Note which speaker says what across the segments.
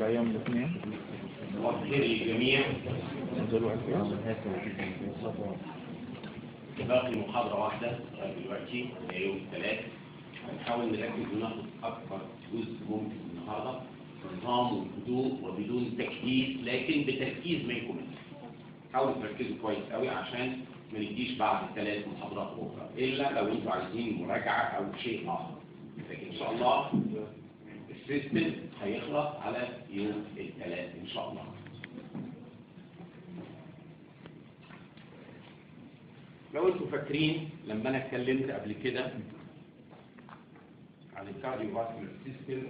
Speaker 1: بقى يوم الاثنين
Speaker 2: وخير للجميع
Speaker 1: نزلوا على الفيس
Speaker 2: باقي محاضرة واحدة دلوقتي هي يوم الثلاث هنحاول نركز وناخد أكثر جزء ممكن النهاردة بنظام وبهدوء وبدون تكديس لكن بتركيز منكم انتم. حاولوا تركزوا كويس قوي عشان ما نديش بعد الثلاث محاضرات بكرة إلا لو أنتوا عايزين مراجعة أو شيء آخر لكن إن شاء الله السيستم هيخلص على يوم الثلاث إن شاء الله لو انتوا فاكرين لما انا اتكلمت قبل كده عن الكارديوفاسكولار سيستم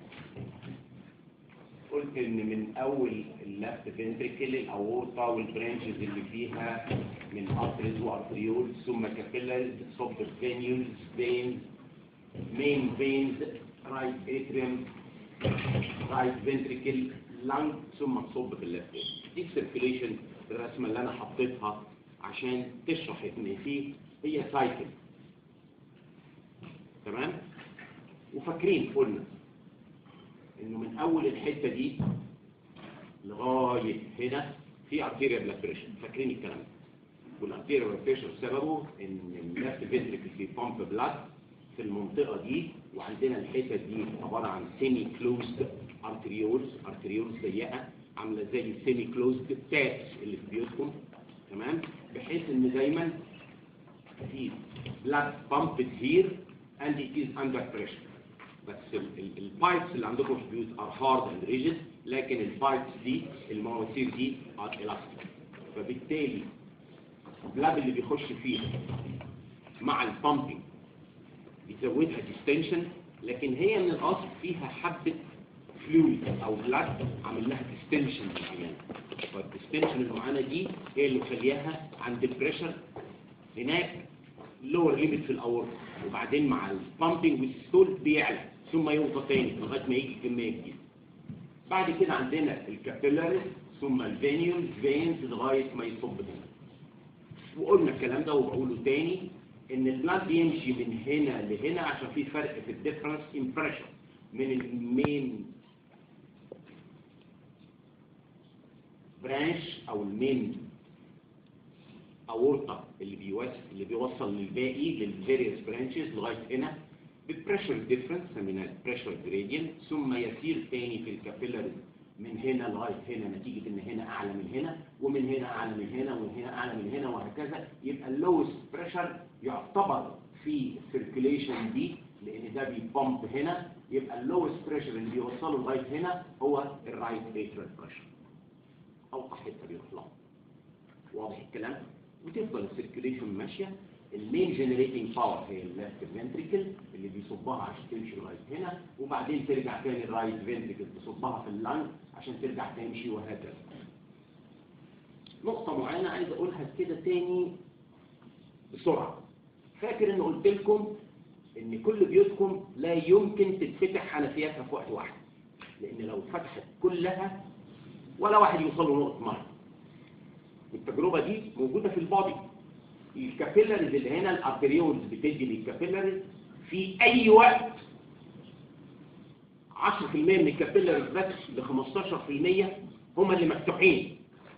Speaker 2: قلت ان من اول اللفت فنتريكل الاورطه والبرانشز اللي فيها من ارتريز وارتريولز ثم كابيلاريز سوبر فينيولز فينز مين فينز رايت اتريوم رايت فنتريكل لانج ثم تصب في اللفت دي السيركيليشن الرسمه اللي انا حطيتها عشان تشرح ان في هي سايكل تمام وفاكرين قلنا انه من اول الحته دي لغايه هنا في ارتيريا بلاد بريشر فاكرين الكلام ده والارتيريا بلاد بريشر سببه ان اللفت فينتريكل في بامب بلاد في المنطقه دي وعندنا الحته دي عباره عن سيمي كلوزد ارتريولز ارتريولز ضيقه عامله زي السيمي كلوزد تابس اللي في بيوتكم تمام بحيث ان دايما في blood pumped here and it is under pressure بس البايبس اللي عندكم في البيوت are hard and rigid لكن البايبس دي المواسير دي are elastic فبالتالي البلاد اللي بيخش فيها مع البامبنج بيزودها ديستنشن لكن هي من الاصل فيها حبه فلويد او بلاد عامل لها ديستنشن معينه فالديستنشن المعينه دي هي اللي مخليها عند البريشر هناك لور ليميت في الاورطه وبعدين مع البامبنج والستول بيعلى ثم يوطى تاني لغايه ما يجي كميه جديده بعد كده عندنا الكابيلاريز ثم الفينيولز فينز لغايه ما يصب هنا وقلنا الكلام ده وبقوله تاني ان البلاد بيمشي من هنا لهنا عشان في فرق في الديفرنس ان بريشر من المين برانش او المين اورطه اللي بيوصل اللي بيوصل للباقي للفيريوس برانشز لغايه هنا بالبريشر ديفرنس سميناه بريشر جريدينت ثم يسير تاني في الكابيلاريز من هنا لغايه هنا نتيجه ان هنا اعلى من هنا ومن هنا اعلى من هنا ومن هنا اعلى من هنا وهكذا يبقى اللوست بريشر يعتبر في السيركيليشن دي لان ده بيبامب هنا يبقى اللوست بريشر اللي بيوصله لغايه هنا هو الرايت اترال بريشر اوقع حته بيروح لها واضح الكلام وتفضل السيركيليشن ماشيه المين جنريتنج باور هي الليفت فنتريكل اللي بيصبها عشان تمشي لغايه هنا وبعدين ترجع تاني الرايت فنتريكل تصبها في اللنج عشان ترجع تمشي وهكذا نقطة معينة عايز اقولها كده تاني بسرعة فاكر ان قلت لكم ان كل بيوتكم لا يمكن تتفتح حنفياتها في وقت واحد لان لو اتفتحت كلها ولا واحد يوصل له نقطة مية التجربة دي موجودة في البادي الكابيلاريز اللي هنا الارتريولز بتدي للكابيلاريز في اي وقت 10% من الكابيلاريز بس ل 15% هم اللي مفتوحين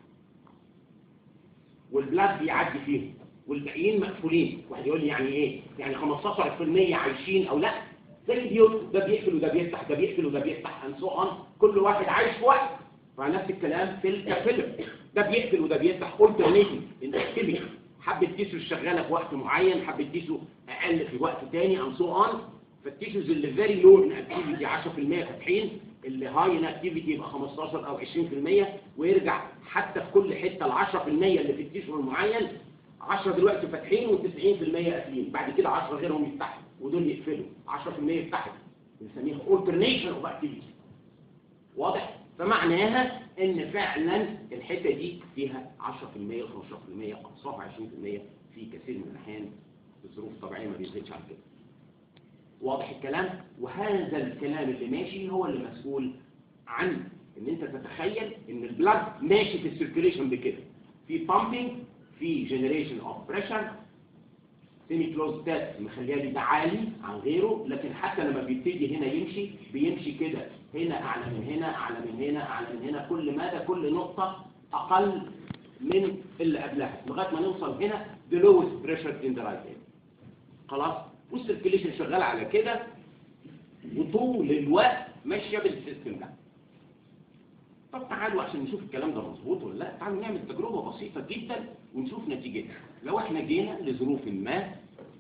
Speaker 2: والبلاد بيعدي فيهم والباقيين مقفولين واحد يقول لي يعني ايه يعني 15% عايشين او لا زي البيوت ده بيقفل وده بيفتح ده بيقفل وده بيفتح and so on كل واحد عايش في وقت فنفس الكلام في الكابيلر ده بيقفل وده بيفتح alternating in activity حبة تيسو شغالة في وقت معين حبة تيسو أقل في وقت تاني and so on فالتيسوز اللي very low in activity 10% فاتحين اللي high in activity يبقى 15 أو 20% ويرجع حتى في كل حتة ال 10% اللي في التيسو المعين 10 دلوقتي فاتحين و90% قافلين بعد كده 10 غيرهم يفتحوا ودول يقفلوا 10% يفتحوا بنسميها alternation of activity واضح؟ فمعناها ان فعلا الحته دي فيها 10% 15% اقصاها 20% في كثير من الاحيان الظروف طبيعيه ما بيزيدش عن كده واضح الكلام وهذا الكلام اللي ماشي هو اللي مسؤول عن ان انت تتخيل ان البلاد ماشي في السيركيليشن بكده في بامبنج في جنريشن اوف بريشر سيمي كلوز تاب مخليها لي ده عالي عن غيره لكن حتى لما بيبتدي هنا يمشي بيمشي كده هنا اعلى من هنا اعلى من هنا اعلى من هنا كل مدى كل نقطه اقل من اللي قبلها لغايه ما نوصل هنا the lowest pressure in the right hand خلاص والسيركيليشن شغال على كده وطول الوقت ماشيه بالسيستم ده طب تعالوا عشان نشوف الكلام ده مظبوط ولا لا تعالوا نعمل تجربه بسيطه جدا ونشوف نتيجتها لو احنا جينا لظروف ما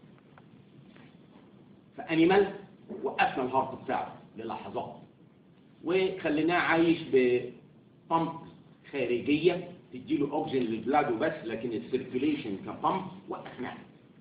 Speaker 2: فانيمال وقفنا الهارت بتاعه للحظات وخليناه عايش ببامب خارجيه تديله اوكسجين للبلاد وبس لكن السيركيليشن كبامب وقفناها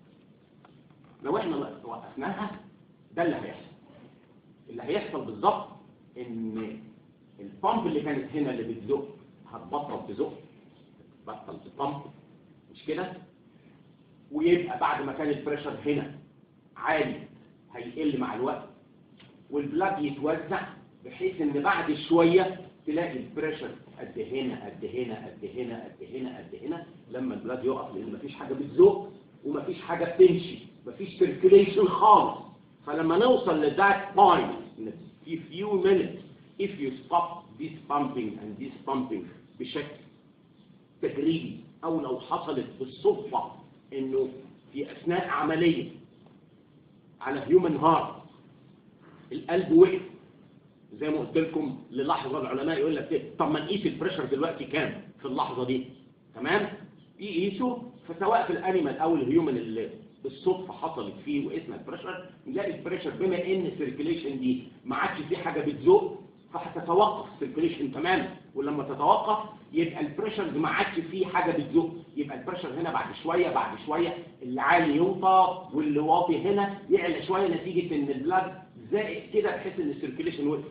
Speaker 2: لو احنا وقفناها ده اللي هيحصل اللي هيحصل بالظبط ان البامب اللي كانت هنا اللي بتزق هتبطل تزق بطل تبامب مش كده ويبقى بعد ما كان البريشر هنا عالي هيقل مع الوقت والبلاد يتوزع بحيث ان بعد شويه تلاقي البريشر قد هنا قد هنا قد هنا قد هنا قد هنا لما البلاد يقف لان مفيش حاجه بتزق ومفيش حاجه بتمشي مفيش سيركيليشن خالص فلما نوصل لذات بوينت في few minutes if you stop this pumping and this pumping بشكل تجريبي او لو حصلت بالصدفه انه في اثناء عمليه على هيومن هارت القلب وقف زي ما قلت لكم للحظه العلماء يقول لك ايه طب ما نقيس البريشر دلوقتي كام في اللحظه دي تمام يقيسوا فسواء في الانيمال او الهيومن اللي بالصدفه حصلت فيه وقسنا البريشر نلاقي البريشر بما ان السيركيليشن دي ما عادش في حاجه بتزق فهتتوقف السيركيليشن تماما ولما تتوقف يبقى البريشر ما عادش فيه حاجه بتزق يبقى البريشر هنا بعد شويه بعد شويه اللي عالي يوطى واللي واطي هنا يعلى شويه نتيجه ان البلاد زائد كده بحيث ان السيركيليشن وقف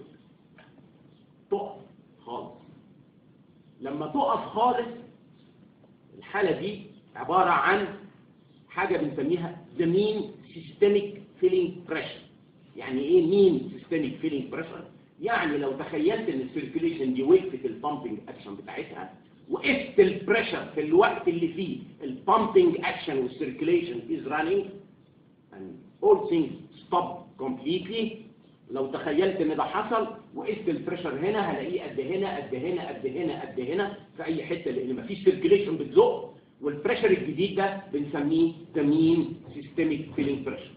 Speaker 2: تقف خالص لما تقف خالص الحاله دي عباره عن حاجه بنسميها the mean systemic filling pressure يعني ايه mean systemic filling pressure يعني لو تخيلت ان السيركيليشن دي وقفت البامبنج اكشن بتاعتها وقفت البريشر في الوقت اللي فيه البامبنج اكشن والسيركيليشن از رانينج and all things stop completely لو تخيلت ان ده حصل وقفت البريشر هنا هلاقيه قد هنا قد هنا قد هنا قد هنا في اي حته لان مفيش سيركيليشن بتزق والبريشر الجديد ده بنسميه تميين سيستميك فيلينج بريشر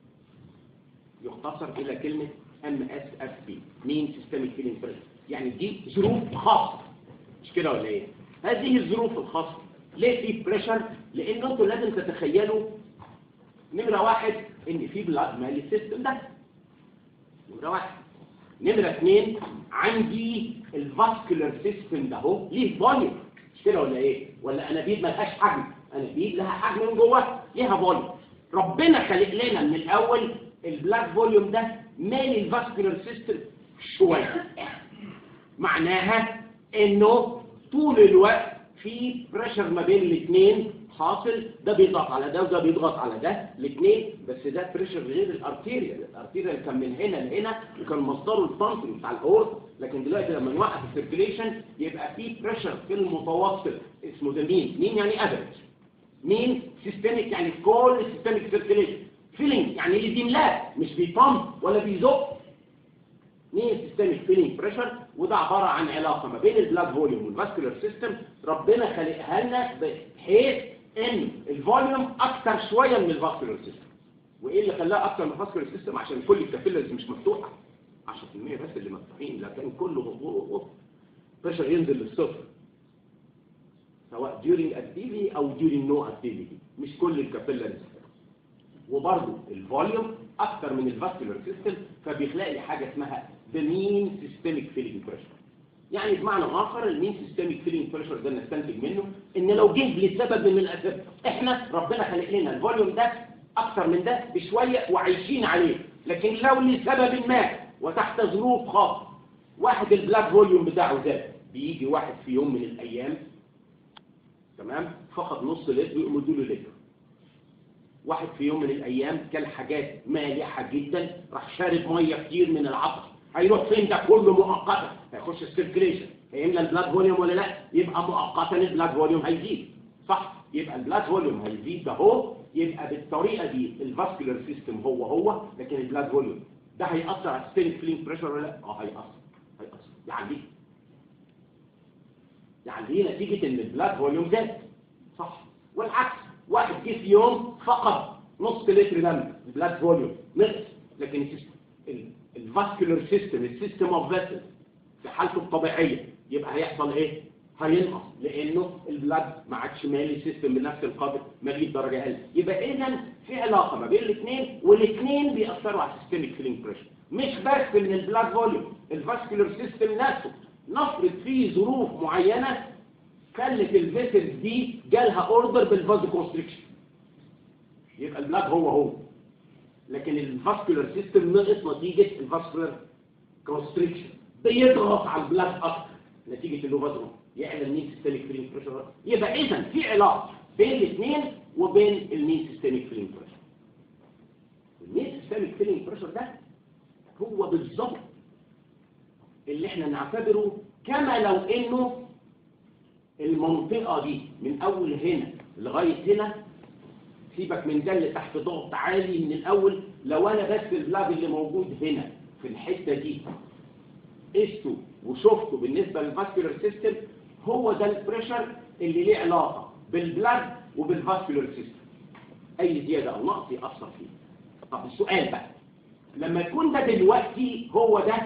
Speaker 2: يختصر الى كلمه ام اس اف بي مين سيستميك فيلينج بريشر يعني دي ظروف خاصه مش كده ولا ايه هذه الظروف الخاصه ليه في بريشر لان انتوا لازم تتخيلوا نمره واحد ان في بلاد مالي السيستم ده نمره واحد نمره اثنين عندي الفاسكولار سيستم ده اهو ليه فوليوم مش كده ولا ايه ولا انابيب ملهاش حجم انابيب لها حجم من جوه ليها فوليوم ربنا خلق لنا من الاول البلاك فوليوم ده مالي الفاسكولار سيستم شويه معناها انه طول الوقت في بريشر ما بين الاثنين حاصل ده بيضغط على ده وده بيضغط على ده الاثنين بس ده بريشر غير الارتيريا الارتيريا كان من هنا لهنا وكان مصدره البامبنج بتاع الاورد لكن دلوقتي لما نوقف السيركيليشن يبقى في بريشر في المتوسط اسمه ده مين مين يعني افريج مين سيستميك يعني كل سيستميك سيركيليشن فيلينج يعني اللي بيملاه مش بيبامب ولا بيزق مين سيستميك فيلينج بريشر وده عباره عن علاقه ما بين البلاد فوليوم والفاسكولار سيستم ربنا خلقها لنا بحيث ان الفوليوم اكتر شويه من الفاسكولار سيستم وايه اللي خلاها اكتر من الفاسكولار سيستم عشان كل الكابيلارز مش مفتوحه 10% بس اللي مفتوحين لكن كله غضور بريشر ينزل للصفر سواء during activity او during no activity مش كل الكابيلارز وبرضه الفوليوم اكتر من الفاسكولار سيستم فبيخلق لي حاجه اسمها the mean systemic filling pressure يعني بمعنى اخر المين سيستميك فيلينج بريشر ده نستنتج منه ان لو جه لسبب من الاسباب احنا ربنا خلق لنا الفوليوم ده اكتر من ده بشويه وعايشين عليه لكن لو لسبب ما وتحت ظروف خاصه واحد البلاك فوليوم بتاعه زاد بيجي واحد في يوم من الايام تمام فقد نص لتر ويقوموا له لتر واحد في يوم من الايام كل حاجات مالحه جدا راح شارب ميه كتير من العطش هيروح فين ده كله مؤقتا هيخش السيركليشن هيملى البلاد فوليوم ولا لا يبقى مؤقتا البلاد فوليوم هيزيد صح يبقى البلاد فوليوم هيزيد ده هو يبقى بالطريقه دي الفاسكولار سيستم هو هو لكن البلاد فوليوم ده هيأثر على السيستميك فيلينج بريشر ولا لا؟ اه هيأثر هيأثر يعني يعني دي نتيجه ان البلاد فوليوم زاد صح والعكس واحد جه في يوم فقط نص لتر دم البلاد فوليوم نقص لكن السيستم الفاسكولار سيستم السيستم اوف فيسل في حالته الطبيعيه يبقى هيحصل ايه هينقص لانه البلاد ما عادش مالي سيستم بنفس القدر مالي بدرجه اقل يبقى اذا في علاقه ما بين الاثنين والاثنين بيأثروا على السيستميك فيلينج بريشر مش بس من البلاد فوليوم الفاسكولار سيستم نفسه نفرض فيه ظروف معينه خلت الفيسلز دي جالها اوردر بالفازو كونستريكشن يبقى البلاد هو هو لكن الفاسكولار سيستم نقص نتيجه الفاسكولار كونستريكشن بيضغط على البلاد اكتر نتيجه اللوفازون يعلى المين سيستميك فيلينج بريشر يبقى اذا في علاقه بين الاثنين وبين المين سيستميك فيلينج بريشر المين سيستميك فيلينج بريشر ده هو بالظبط اللي احنا نعتبره كما لو انه المنطقه دي من اول هنا لغايه هنا سيبك من ده اللي تحت ضغط عالي من الاول لو انا بس البلاد اللي موجود هنا في الحته دي قسته وشفته بالنسبه للفاسكولار سيستم هو ده البريشر اللي ليه علاقه بالبلاد وبالفاسكولار سيستم اي زياده او نقص ياثر فيه طب السؤال بقى لما يكون ده دلوقتي هو ده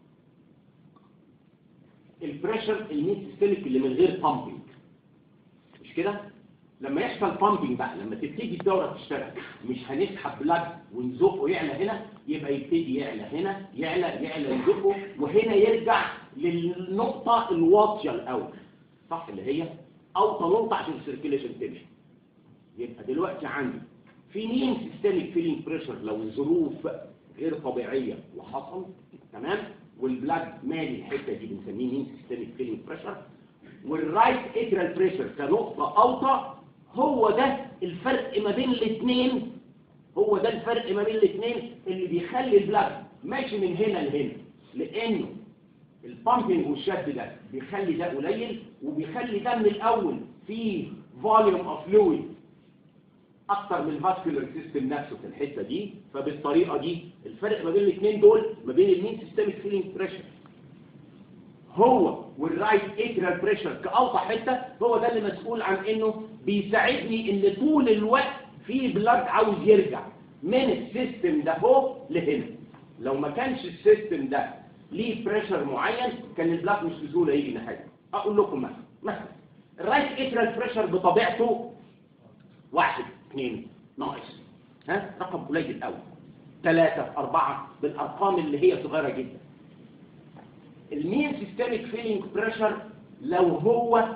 Speaker 2: البريشر المين سيستميك اللي من غير بامبنج مش كده لما يحصل بامبنج بقى لما تبتدي الدوره تشتغل مش هنسحب بلاد ونزقه يعلى هنا يبقى يبتدي يعلى هنا يعلى يعلى نزقه وهنا يرجع للنقطه الواطيه الاول صح اللي هي اوطى نقطه عشان السيركيليشن تمشي يبقى دلوقتي عندي في مين سيستميك فيلينج بريشر لو الظروف غير طبيعيه وحصل تمام والبلاد مالي الحته دي بنسميه مين سيستميك فيلينج بريشر والرايت اترال بريشر كنقطه اوطى هو ده الفرق ما بين الاثنين هو ده الفرق ما بين الاثنين اللي بيخلي البلاد ماشي من هنا لهنا لانه البامبنج والشد ده بيخلي ده قليل وبيخلي ده من الاول فيه فوليوم اوف فلويد اكتر من الفاسكولار سيستم نفسه في الحته دي فبالطريقه دي الفرق ما بين الاثنين دول ما بين المين سيستميك فيلينج بريشر هو والرايت اترال بريشر كاوطى حته هو ده اللي مسؤول عن انه بيساعدني ان طول الوقت في بلاد عاوز يرجع من السيستم ده هو لهنا لو ما كانش السيستم ده ليه بريشر معين كان البلاد مش بسهوله يجي ناحيه اقول لكم مثلا مثلا الرايت اترال بريشر بطبيعته واحد اثنين ناقص ها رقم قليل قوي ثلاثة أربعة بالأرقام اللي هي صغيرة جدا المين سيستميك فيلينج بريشر لو هو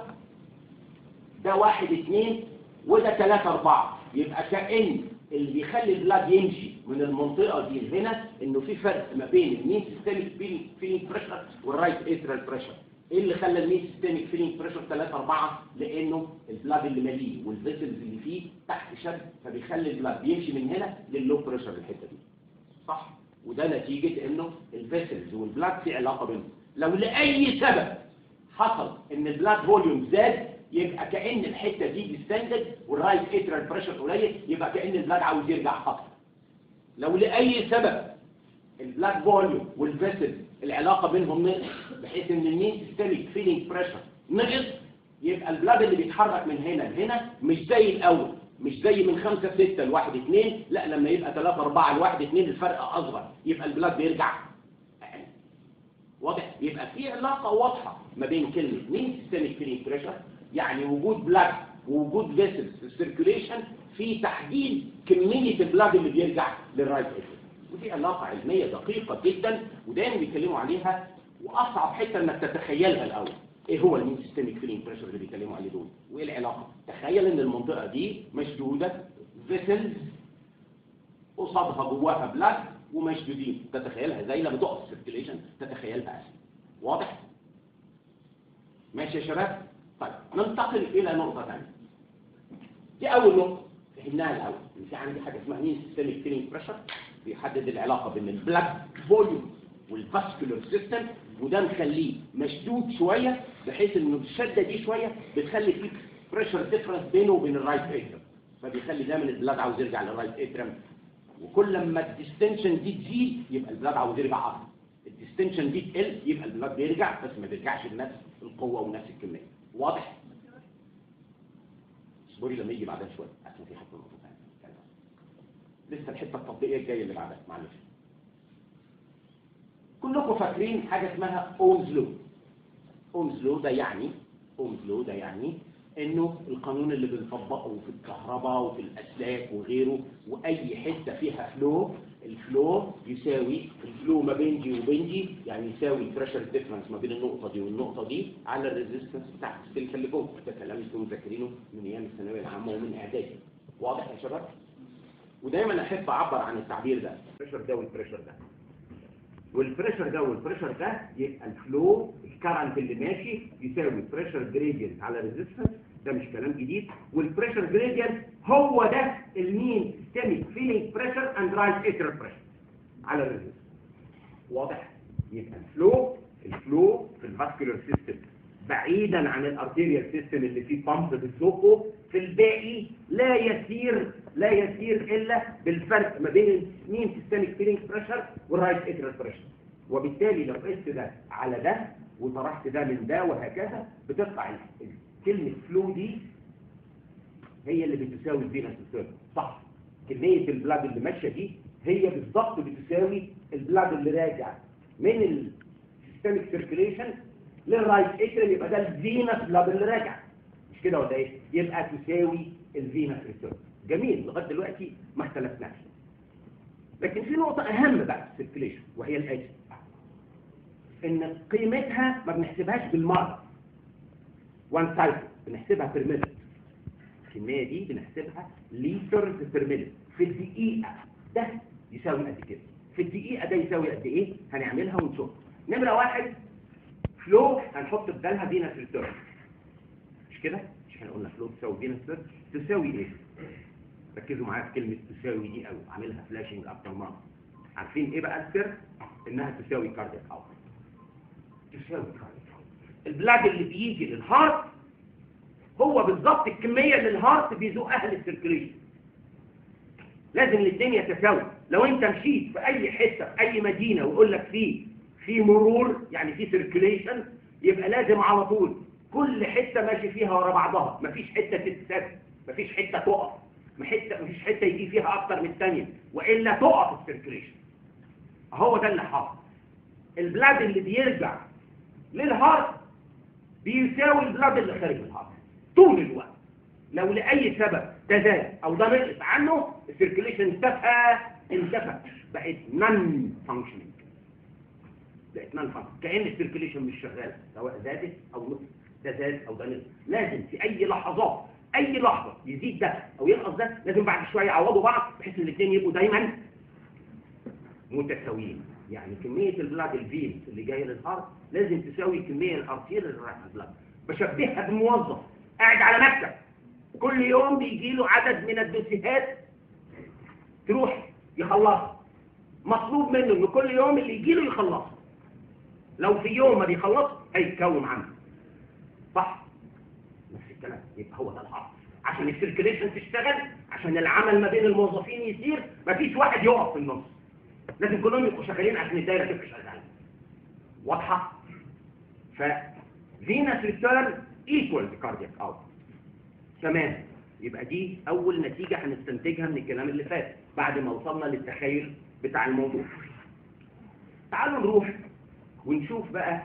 Speaker 2: ده واحد اثنين وده ثلاثة أربعة يبقى كأن اللي بيخلي البلاد يمشي من المنطقة دي لهنا إنه في فرق ما بين المين سيستميك فيلينج بريشر والرايت اترال بريشر ايه اللي خلى المين سيستميك فيلينج بريشر 3 4 لانه البلاد اللي ماليه والفيسلز اللي فيه تحت شد فبيخلي البلاد بيمشي من هنا لللو بريشر الحته دي صح وده نتيجه انه الفيسلز والبلاد في علاقه بينهم لو لاي سبب حصل ان البلاد فوليوم زاد يبقى كان الحته دي ديستندد والرايت اترال بريشر قليل يبقى كان البلاد عاوز يرجع اكتر لو لاي سبب البلاد فوليوم والفيسل العلاقه بينهم نقص بحيث ان المين سيستميك فيلينج بريشر نقص يبقى البلاد اللي بيتحرك من هنا لهنا مش زي الاول مش زي من 5 6 لواحد 2 لا لما يبقى 3 4 لواحد 2 الفرق اصغر يبقى البلاد بيرجع أقل. واضح يبقى في علاقه واضحه ما بين كلمه مين سيستميك فيلينج بريشر يعني وجود بلاد ووجود فيسلز في السيركيوليشن في تحديد كميه البلاد اللي بيرجع للرايت اتريال ودي علاقة علمية دقيقة جدا ودايما بيتكلموا عليها وأصعب حتة إنك تتخيلها الأول إيه هو المين سيستميك فيلينج بريشر اللي بيتكلموا عليه دول وإيه العلاقة تخيل إن المنطقة دي مشدودة فيسلز قصادها جواها بلاد ومشدودين تتخيلها زي لما تقف السيركيليشن تتخيلها أسهل واضح؟ ماشي يا شباب؟ طيب ننتقل إلى نقطة ثانية دي أول نقطة فهمناها الأول إن في عندي حاجة اسمها مين سيستميك فيلينج بريشر بيحدد العلاقة بين البلاد فوليوم والفاسكولار سيستم وده نخليه مشدود شوية بحيث انه الشدة دي شوية بتخلي فيه بريشر ديفرنس بينه وبين الرايت اتريال فبيخلي دايما البلاد عاوز يرجع للرايت اترم وكل ما الديستنشن دي تزيد يبقى البلاد عاوز يرجع اكتر الديستنشن دي تقل يبقى البلاد بيرجع بس ما بيرجعش بنفس القوه ونفس الكميه واضح اصبري لما يجي بعدها شويه عشان في حته نقطه ثانيه لسه الحته التطبيقيه الجايه اللي بعدها معلش كلكم فاكرين حاجه اسمها اومز لو اومز لو ده يعني اومز لو ده يعني انه القانون اللي بنطبقه في الكهرباء وفي الاسلاك وغيره واي حته فيها فلو الفلو يساوي الفلو ما بين دي وبين دي يعني يساوي البريشر ديفرنس ما بين النقطه دي والنقطه دي على الريزيستنس بتاع السلك اللي جوه ده كلام انتم مذاكرينه من ايام الثانويه العامه ومن اعدادي واضح يا شباب ودايما احب اعبر عن التعبير ده البريشر ده والبريشر ده والبريشر ده والبريشر ده يبقى الفلو الكرنت اللي ماشي يساوي بريشر جريدينت على ريزيستنس ده مش كلام جديد والبريشر جريدينت هو ده المين سيستميك فيلينج بريشر اند رايت اتر بريشر على الريزيستنس واضح يبقى الفلو الفلو في الفاسكولار سيستم بعيدا عن الارتيريال سيستم اللي فيه بامب بتزقه في الباقي لا يسير لا يسير الا بالفرق ما بين المين سيستميك فيلينج بريشر والرايت اترال بريشر وبالتالي لو قست ده على ده وطرحت ده من ده وهكذا بتطلع كلمه فلو دي هي اللي بتساوي الفينس سيركل صح كميه البلاد اللي ماشيه دي هي بالظبط بتساوي البلاد اللي راجع من السيستميك سيركيليشن للرايت اتريم يبقى ده الفينس بلاد اللي راجع مش كده ولا ايه يبقى تساوي الفينس ريتيرن جميل لغايه دلوقتي ما اختلفناش لكن في نقطه اهم بقى في السيركيليشن وهي الاتي ان قيمتها ما بنحسبهاش بالمره وان سايكل بنحسبها بير مينت الكميه دي بنحسبها ليترز بير مينت في الدقيقه ده يساوي قد كده في الدقيقه ده يساوي قد ايه هنعملها ونشوف نمره واحد فلو هنحط بدالها فينس ريتيرن مش كده مش احنا قلنا فلو تساوي فينس ريتيرن تساوي ايه ركزوا معايا في كلمه تساوي دي قوي عاملها فلاشنج اكتر مره عارفين ايه بقى السر انها تساوي كاردياك اوت تساوي كاردياك اوت البلاد اللي بيجي للهارت هو بالظبط الكميه اللي الهارت بيزقها للسيركيليشن لازم الاثنين يتساوي لو انت مشيت في اي حته في اي مدينه ويقول لك فيه في مرور يعني في سيركيليشن يبقى لازم على طول كل حته ماشي فيها ورا بعضها مفيش حته تتسد مفيش حته تقف حته مفيش حته يجي فيها اكتر من الثانيه والا تقف السيركيليشن هو ده اللي حاصل البلاد اللي بيرجع للهارت بيساوي البلاد اللي خارج من الهارت طول الوقت لو لاي سبب ده زاد او ده نقص عنه السيركيليشن انتفى انتفى بقت نون فانكشنينج بقت نون فانكشن كان السيركيليشن مش شغال سواء زادت او نقص ده زاد او ده نقص لازم في اي لحظات اي لحظه يزيد ده او ينقص ده لازم بعد شويه يعوضوا بعض بحيث ان الاثنين يبقوا دايما متساويين يعني كميه البلاد الفين اللي جايه للهارت لازم تساوي كميه الارتير اللي رايحه البلاد بشبهها بموظف قاعد على مكتب كل يوم بيجي له عدد من الدوسيهات تروح يخلصها مطلوب منه ان كل يوم اللي يجي له يخلصها لو في يوم ما بيخلص هيتكوم عنه صح نفس الكلام يبقى هو ده الحق عشان السيركيليشن تشتغل عشان العمل ما بين الموظفين يسير مفيش واحد يقف في النص لازم كلهم يبقوا شغالين عشان الدايره تبقى شغاله واضحه ف فينس ريتيرن ايكوال كاردياك اوت تمام يبقى دي اول نتيجه هنستنتجها من الكلام اللي فات بعد ما وصلنا للتخيل بتاع الموضوع تعالوا نروح ونشوف بقى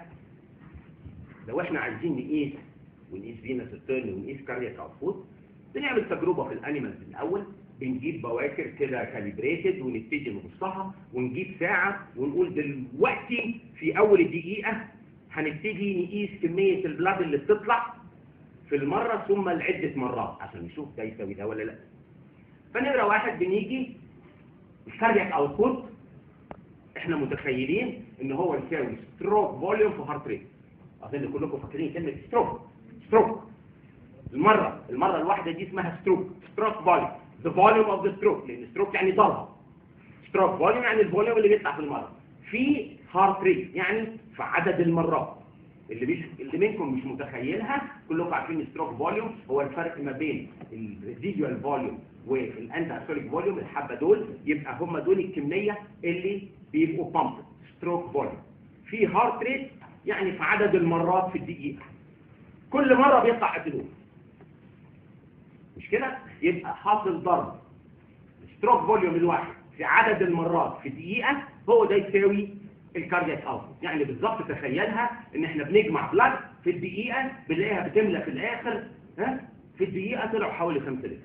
Speaker 2: لو احنا عايزين نقيس ونقيس فينس ريتيرن ونقيس كاردياك اوتبوت بنعمل تجربه في الانيمالز الاول بنجيب بواكر كده كاليبريتد ونبتدي نبصها ونجيب ساعه ونقول دلوقتي في اول الدقيقه هنبتدي نقيس كميه البلاد اللي بتطلع في المره ثم لعده مرات عشان نشوف ده يساوي ده ولا لا فنمره واحد بنيجي الكاردياك اوتبوت احنا متخيلين ان هو يساوي ستروك فوليوم في هارت ريت اظن كلكم فاكرين كلمه ستروك ستروك المره المره الواحده دي اسمها ستروك ستروك فوليوم the volume of the stroke لان ستروك يعني ضربه ستروك فوليوم يعني الفوليوم اللي بيطلع في المره في هارت ريت يعني في عدد المرات اللي مش اللي منكم مش متخيلها كلكم عارفين ستروك فوليوم هو الفرق ما بين الريزيدوال فوليوم والانت اسوليك فوليوم الحبه دول يبقى هم دول الكميه اللي بيبقوا بامب ستروك فوليوم في هارت ريت يعني في عدد المرات في الدقيقه كل مره بيطلع اتنين مش كده يبقى حاصل ضرب ستروك فوليوم الواحد في عدد المرات في دقيقة هو ده يساوي الكاردياك اوتبوت يعني بالظبط تخيلها ان احنا بنجمع بلاد في الدقيقة بنلاقيها بتملى في الاخر ها في الدقيقة طلعوا حوالي 5 لتر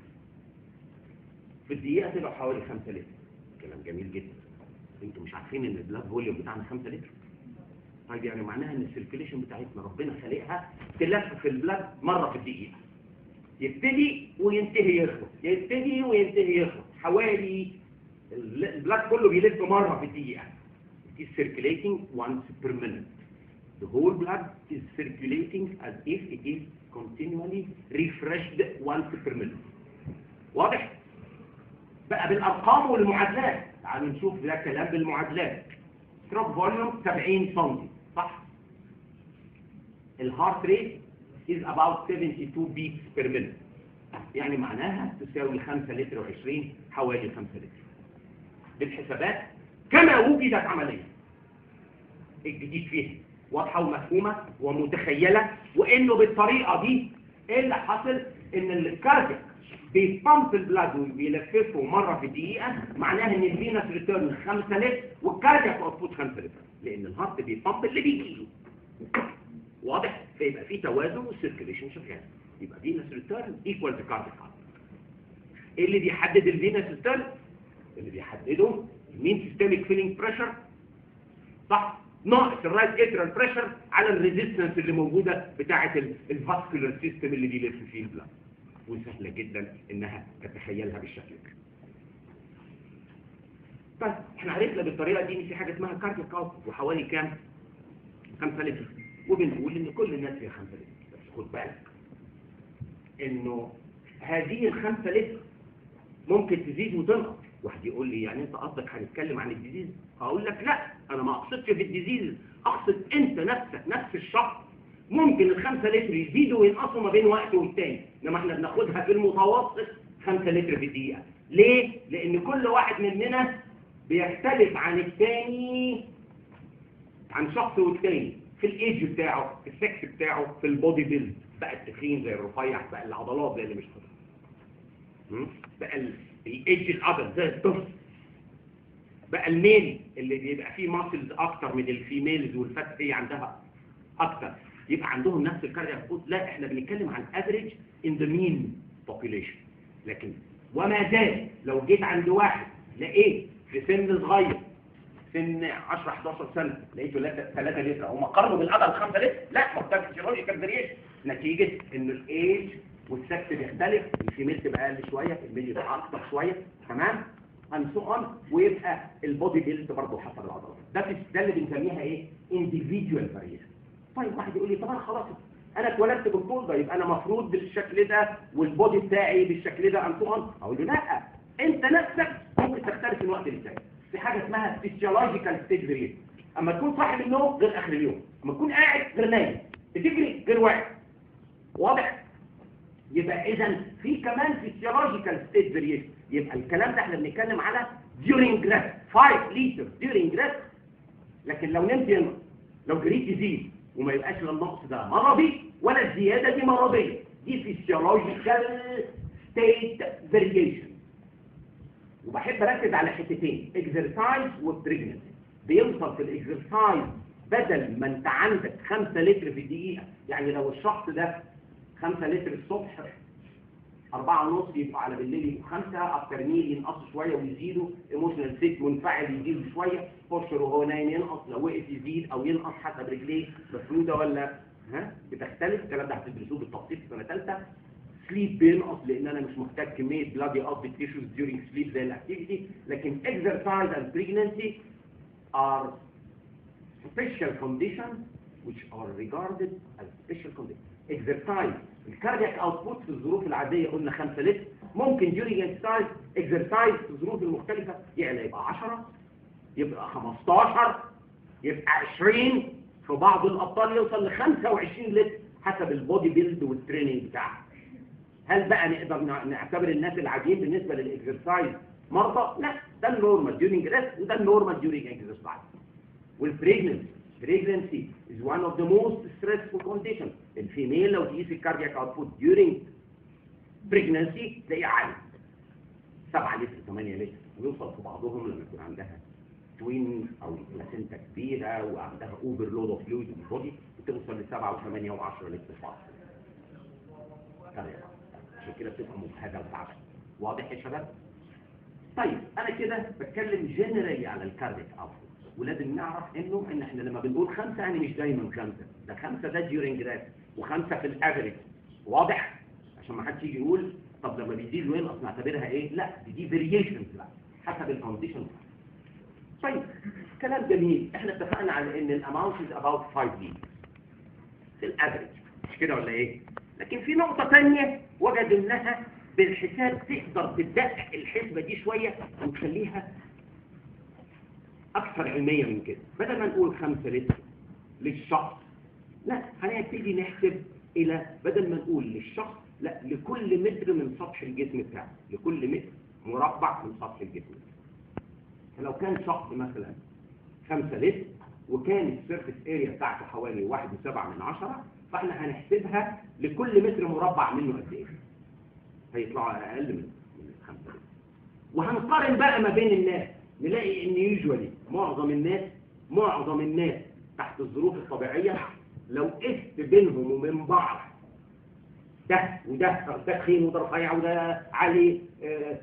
Speaker 2: في الدقيقة طلعوا حوالي 5 لتر كلام جميل جدا انتوا مش عارفين ان البلاد فوليوم بتاعنا 5 لتر طيب يعني معناها ان السيركيليشن بتاعتنا ربنا خالقها تلف في البلاد مرة في الدقيقة يبتدي وينتهي يخلص يبتدي وينتهي يخلص حوالي البلاد كله بيلف مرة في الدقيقة it is circulating once per minute the whole blood is circulating as if it is continually refreshed once per minute واضح بقى بالارقام والمعادلات تعالوا نشوف ده كلام بالمعادلات ستروك فوليوم 70 سم صح الهارت ريت is about 72 beats per minute يعني معناها تساوي 5 لتر و20 حوالي 5 لتر بالحسابات كما وجدت عمليا الجديد فيها واضحة ومفهومة ومتخيلة وانه بالطريقة دي ايه اللي حصل ان الكاردياك بيبامب البلاد وبيلففه مرة في الدقيقة معناها ان الفينس ريتيرن 5 لتر والكاردياك اوتبوت 5 لتر لان الهارت بيبامب اللي بيجيله واضح فيبقى في توازن والسيركيليشن شغال يبقى فينس ريتيرن ايكوال تو كاردياك ايه اللي بيحدد الفينس ريتيرن اللي بيحدده المين سيستميك فيلينج بريشر صح ناقص الرايت اترال بريشر على الريزيستنس اللي موجوده بتاعه الفاسكولار سيستم اللي بيلف فيه البلاد وسهله جدا انها تتخيلها بالشكل ده طيب احنا عرفنا بالطريقه دي ان في حاجه اسمها كاردياك اوت وحوالي كام 5 لتر وبنقول ان كل الناس فيها 5 لتر بس خد بالك انه هذه الخمسة لتر ممكن تزيد وتنقص واحد يقول لي يعني انت قصدك هنتكلم عن الديزيز هقول لك لا انا ما اقصدش في الديزيز اقصد انت نفسك نفس الشخص ممكن الخمسة لتر يزيدوا وينقصوا ما بين وقت والتاني انما احنا بناخدها في المتوسط 5 لتر في الدقيقة ليه؟ لان كل واحد مننا بيختلف عن التاني عن شخص والتاني في الايدج بتاعه في السكس بتاعه في البودي بيلد بقى التخين زي الرفيع بقى العضلات زي اللي مش قادر بقى الايدج الابيض زي الطفل بقى الميل اللي بيبقى فيه ماسلز اكتر من الفيميلز والفات هي عندها اكتر يبقى عندهم نفس الكاردياك فوت لا احنا بنتكلم عن افريج ان ذا مين population لكن وما زال لو جيت عند واحد لقيت في سن صغير سن 10 11 سنه لقيته 3 لتر هم قارنوا بالعدد 5 لتر لا محتاج فيزيولوجيكال فاريشن نتيجه ان الايج والسكس بيختلف الفيميل تبقى اقل شويه الميل يبقى اكتر شويه تمام and so on ويبقى البودي بيلد برضه حسب العضلات ده في ده اللي بنسميها ايه individual variation طيب واحد يقول لي طب انا خلاص انا اتولدت بالطول ده يبقى انا مفروض بالشكل ده والبودي بتاعي بالشكل ده and so on اقول له لا انت نفسك ممكن تختلف من وقت للتاني في حاجه اسمها physiological stage variation اما تكون صاحي من النوم غير اخر اليوم اما تكون قاعد غير نايم بتجري غير واقف واضح يبقى اذا في كمان physiological stage variation يبقى الكلام ده احنا بنتكلم على during rest 5 لتر during rest لكن لو نمت ينقص لو جريت يزيد وما يبقاش لا النقص ده مرضي ولا الزياده دي مرضيه دي physiological state variation وبحب اركز على حتتين اكسرسايز وبريجننسي بيوصل في الاكسرسايز بدل ما انت عندك 5 لتر في الدقيقه يعني لو الشخص ده 5 لتر الصبح أربعة ونص يبقى على بالليل يبقوا خمسة أكتر ميل ينقصوا شوية ويزيدوا ايموشنال سيت منفعل يزيدوا شوية بوستر وهو نايم ينقص لو وقف يزيد أو ينقص حسب رجليه مفرودة ولا ها بتختلف الكلام ده هتدرسوه بالتفصيل في سنة ثالثة سليب بينقص لان انا مش محتاج كميه بلاد يقضي تيشوز during sleep زي الاكتيفيتي لكن exercise and pregnancy are special conditions which are regarded as special conditions exercise الكاردياك اوتبوت في الظروف العاديه قلنا 5 لتر ممكن during exercise exercise في الظروف المختلفه يعلى يبقى 10 يبقى 15 يبقى 20 في بعض الابطال يوصل ل 25 لتر حسب البودي بيلد والتريننج بتاعه هل بقى نقدر نع- نعتبر الناس العاديين بالنسبه للاكسرسايز مرضى لا ده النورمال during rest وده النورمال during exercise والبريجننسي pregnancy is one of the most stressful conditions الفيميل لو تقيس الكاردياك اوتبوت during pregnancy تلاقيه عالي 7 لتر 8 لتر ويوصل في بعضهم لما يكون عندها توين او بلاسينتا كبيره وعندها اوفرلود اوف فلويد في البودي بتوصل ل 7 و8 و10 لتر فقط عشان كده بتبقى مجهده وتعبانه واضح يا شباب؟ طيب انا كده بتكلم جنرالي على الكارديك اوتبوت ولازم نعرف انه ان احنا لما بنقول خمسه يعني مش دايما خمسه ده خمسه ده ديورنج راس وخمسه في الافريج واضح عشان ما حدش يجي يقول طب لما بيزيد وين اصل نعتبرها ايه لا دي دي فاريشنز بقى حسب الكونديشن طيب كلام جميل احنا اتفقنا على ان الاماونت از اباوت 5 لتر في الافريج مش كده ولا ايه لكن في نقطه ثانيه وجد انها بالحساب تقدر تدقق الحسبه دي شويه وتخليها اكثر علميه من كده بدل ما نقول 5 لتر للشخص لا هنبتدي نحسب الى بدل ما نقول للشخص لا لكل متر من سطح الجسم بتاعه لكل متر مربع من سطح الجسم فلو كان شخص مثلا 5 لتر وكان السيرفيس اريا بتاعته حوالي 1.7 من عشرة فاحنا هنحسبها لكل متر مربع منه قد ايه هيطلعوا اقل من من 5 لتر وهنقارن بقى ما بين الناس نلاقي ان يوجوالي معظم الناس معظم الناس تحت الظروف الطبيعيه لو قست بينهم وبين بعض ده وده ده تخين وده رفيع وده عالي آه،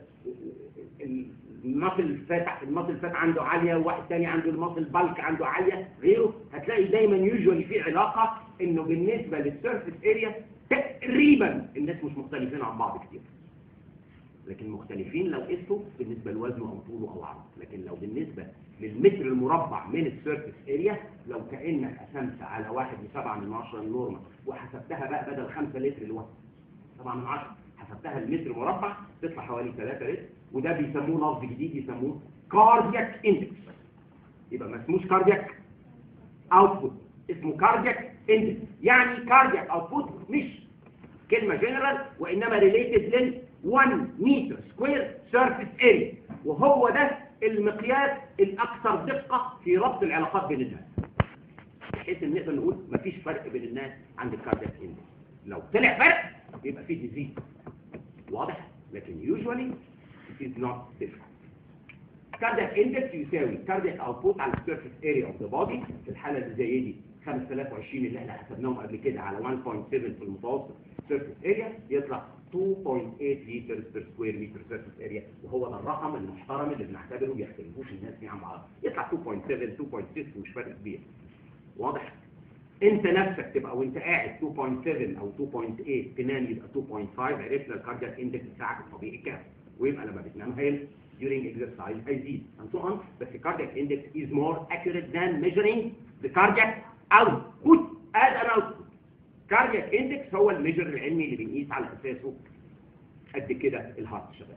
Speaker 2: المصل فات المصل فات عنده عاليه وواحد تاني عنده المصل بالك عنده عاليه غيره هتلاقي دايما يوجوالي في علاقه انه بالنسبه للسيرفيس اريا تقريبا الناس مش مختلفين عن بعض كتير لكن مختلفين لو قسوا بالنسبه لوزنه او طوله او عرضه لكن لو بالنسبه للمتر المربع من السيرفيس اريا لو كانك قسمت على واحد وسبعة من عشرة النورمال وحسبتها بقى بدل خمسة لتر الواحد سبعة من عشرة حسبتها المتر مربع تطلع حوالي 3 لتر وده بيسموه لفظ جديد يسموه كاردياك اندكس يبقى ما اسموش كاردياك اوتبوت اسمه كاردياك اندكس يعني كاردياك اوتبوت مش كلمة جنرال وإنما ريليتد لل 1 متر سكوير سيرفيس اريا وهو ده المقياس الأكثر دقة في ربط العلاقات بين الناس بحيث إن نقدر نقول مفيش فرق بين الناس عند الكاردياك اندكس لو طلع فرق يبقى فيه ديزيز واضح لكن usually it is not different cardiac index يساوي cardiac output على surface area of the body في الحالة اللي زي دي 5020 اللي احنا حسبناهم قبل كده على 1.7 في المتوسط surface area يطلع 2.8 لتر per square meter surface area وهو ده الرقم المحترم اللي بنعتبره بيختلفوش الناس فيه عن بعض يطلع 2.7 2.6 مش فرق كبير واضح انت نفسك تبقى وانت قاعد 2.7 او 2.8 تنام يبقى 2.5 عرفنا الكاردياك اندكس بتاعك الطبيعي كام ويبقى لما بتنام هيل during exercise هيزيد and so on بس cardiac index is more accurate than measuring the cardiac output as an output cardiac index هو الميجر العلمي اللي بنقيس على اساسه قد كده الهارت شغال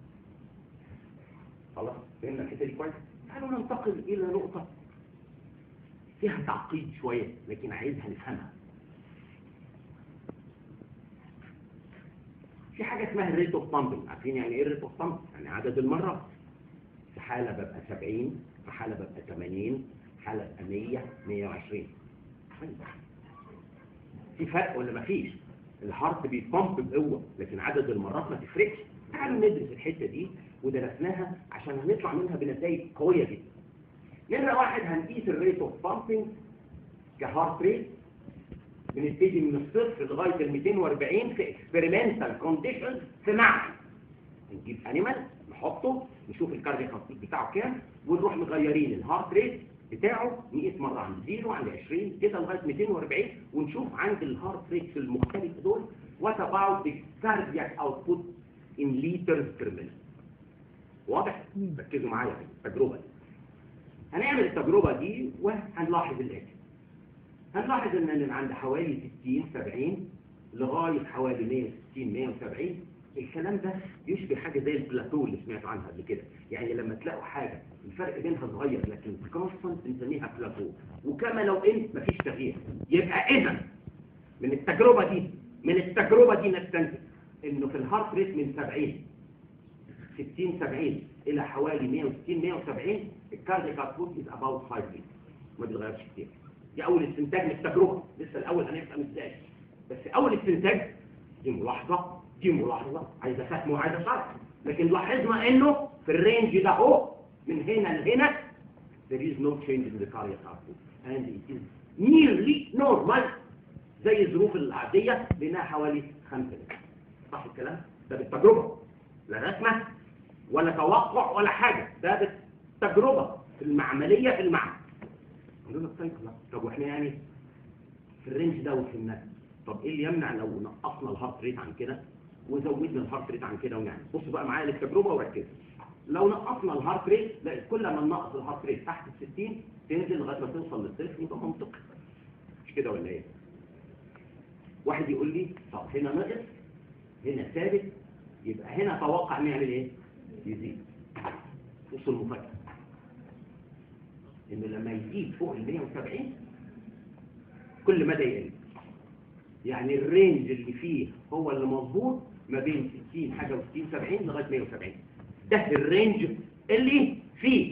Speaker 2: خلاص فهمنا الحته دي كويس تعالوا ننتقل الى نقطه فيها تعقيد شوية لكن عايزها نفهمها في حاجة اسمها الريت اوف بامبنج عارفين يعني ايه الريت اوف بامبنج؟ يعني عدد المرات في حالة ببقى 70 في حالة ببقى 80 حالة ببقى 100 120 في فرق ولا مفيش؟ الهارت بيبامب بقوة لكن عدد المرات ما تفرقش تعالوا ندرس الحتة دي ودرسناها عشان هنطلع منها بنتائج قوية جدا نمرة واحد هنقيس الريت اوف بامبنج كهارت ريت بنبتدي من الصفر لغاية ال 240 في اكسبيرمنتال كونديشن في معمل نجيب انيمال نحطه نشوف الكاردياك اوتبوت بتاعه كام ونروح مغيرين الهارت ريت بتاعه نقيس مرة عند 0 عند 20 كده لغاية 240 ونشوف عند الهارت ريت المختلفة دول what about the cardiac output in liters per minute واضح؟ ركزوا معايا في التجربة دي هنعمل التجربة دي وهنلاحظ الآتي هنلاحظ ان من عند حوالي 60 70 لغاية حوالي 160 170 الكلام ده يشبه حاجة زي البلاتو اللي سمعت عنها قبل كده يعني لما تلاقوا حاجة الفرق بينها صغير لكن كونستنت بنسميها بلاتو وكما لو ان مفيش تغيير يبقى اذا من التجربة دي من التجربة دي نستنتج انه في الهارت ريت من 70 60 70 الى حوالي 160 170 الكاردياك اوتبوت از اباوت 5 لتر ما بيتغيرش كتير دي اول استنتاج من التجربه لسه الاول هنفهم ازاي بس اول استنتاج دي ملاحظه دي ملاحظه عايزه فهم وعايزه شرح لكن لاحظنا انه في الرينج ده اهو من هنا لهنا there is no change in the cardiac output and it is nearly normal زي الظروف العادية لأنها حوالي 5 لتر صح الكلام؟ ده بالتجربة لا رسمة ولا توقع ولا حاجة ده بالتجربة في المعملية في المعمل نقول لك طيب لا طب واحنا يعني في الرينج ده وفهمناه طب ايه اللي يمنع لو نقصنا الهارت ريت عن كده وزودنا الهارت ريت عن كده ونعمل بصوا بقى معايا للتجربة وركزوا لو نقصنا الهارت ريت لا كل ما ننقص الهارت ريت تحت ال 60 تنزل لغايه ما توصل للصفر يبقى منطقي مش كده ولا ايه؟ واحد يقول لي طب هنا نقص هنا ثابت يبقى هنا توقع نعمل ايه؟ يزيد بصوا المفاجاه ان لما يزيد فوق ال 170 كل مدى يقل يعني الرينج اللي فيه هو اللي مظبوط ما بين 60 حاجه و60 70 لغايه 170 ده الرينج اللي فيه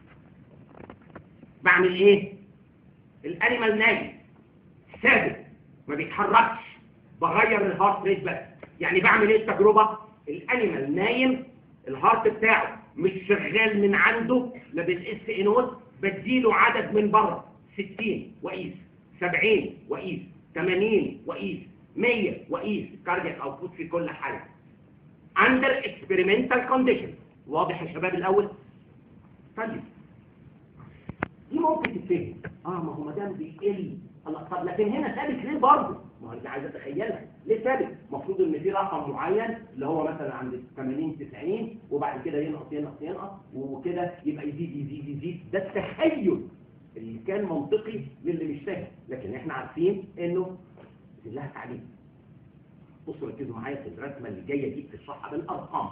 Speaker 2: بعمل ايه الانيمال نايم ثابت ما بيتحركش بغير الهارت ريت بس يعني بعمل ايه التجربه الانيمال نايم الهارت بتاعه مش شغال من عنده لا بالاس انود بديله عدد من بره 60 وقيس 70 وقيس 80 وقيس 100 وقيس كاردياك اوتبوت في كل حاله under experimental conditions واضح يا شباب الاول طيب دي ممكن تتفهم اه ما هو ما دام بيقل الله طب لكن هنا ثابت ليه برضه ما هو انت عايز اتخيلها ليه ثابت المفروض ان في رقم معين اللي هو مثلا عند 80 90 وبعد كده ينقص ينقص ينقص وكده يبقى يزيد يزيد يزيد ده التخيل اللي كان منطقي للي مش فاهم لكن احنا عارفين انه لها تعليم بصوا ركزوا معايا في الرسمه اللي جايه دي بتشرحها بالارقام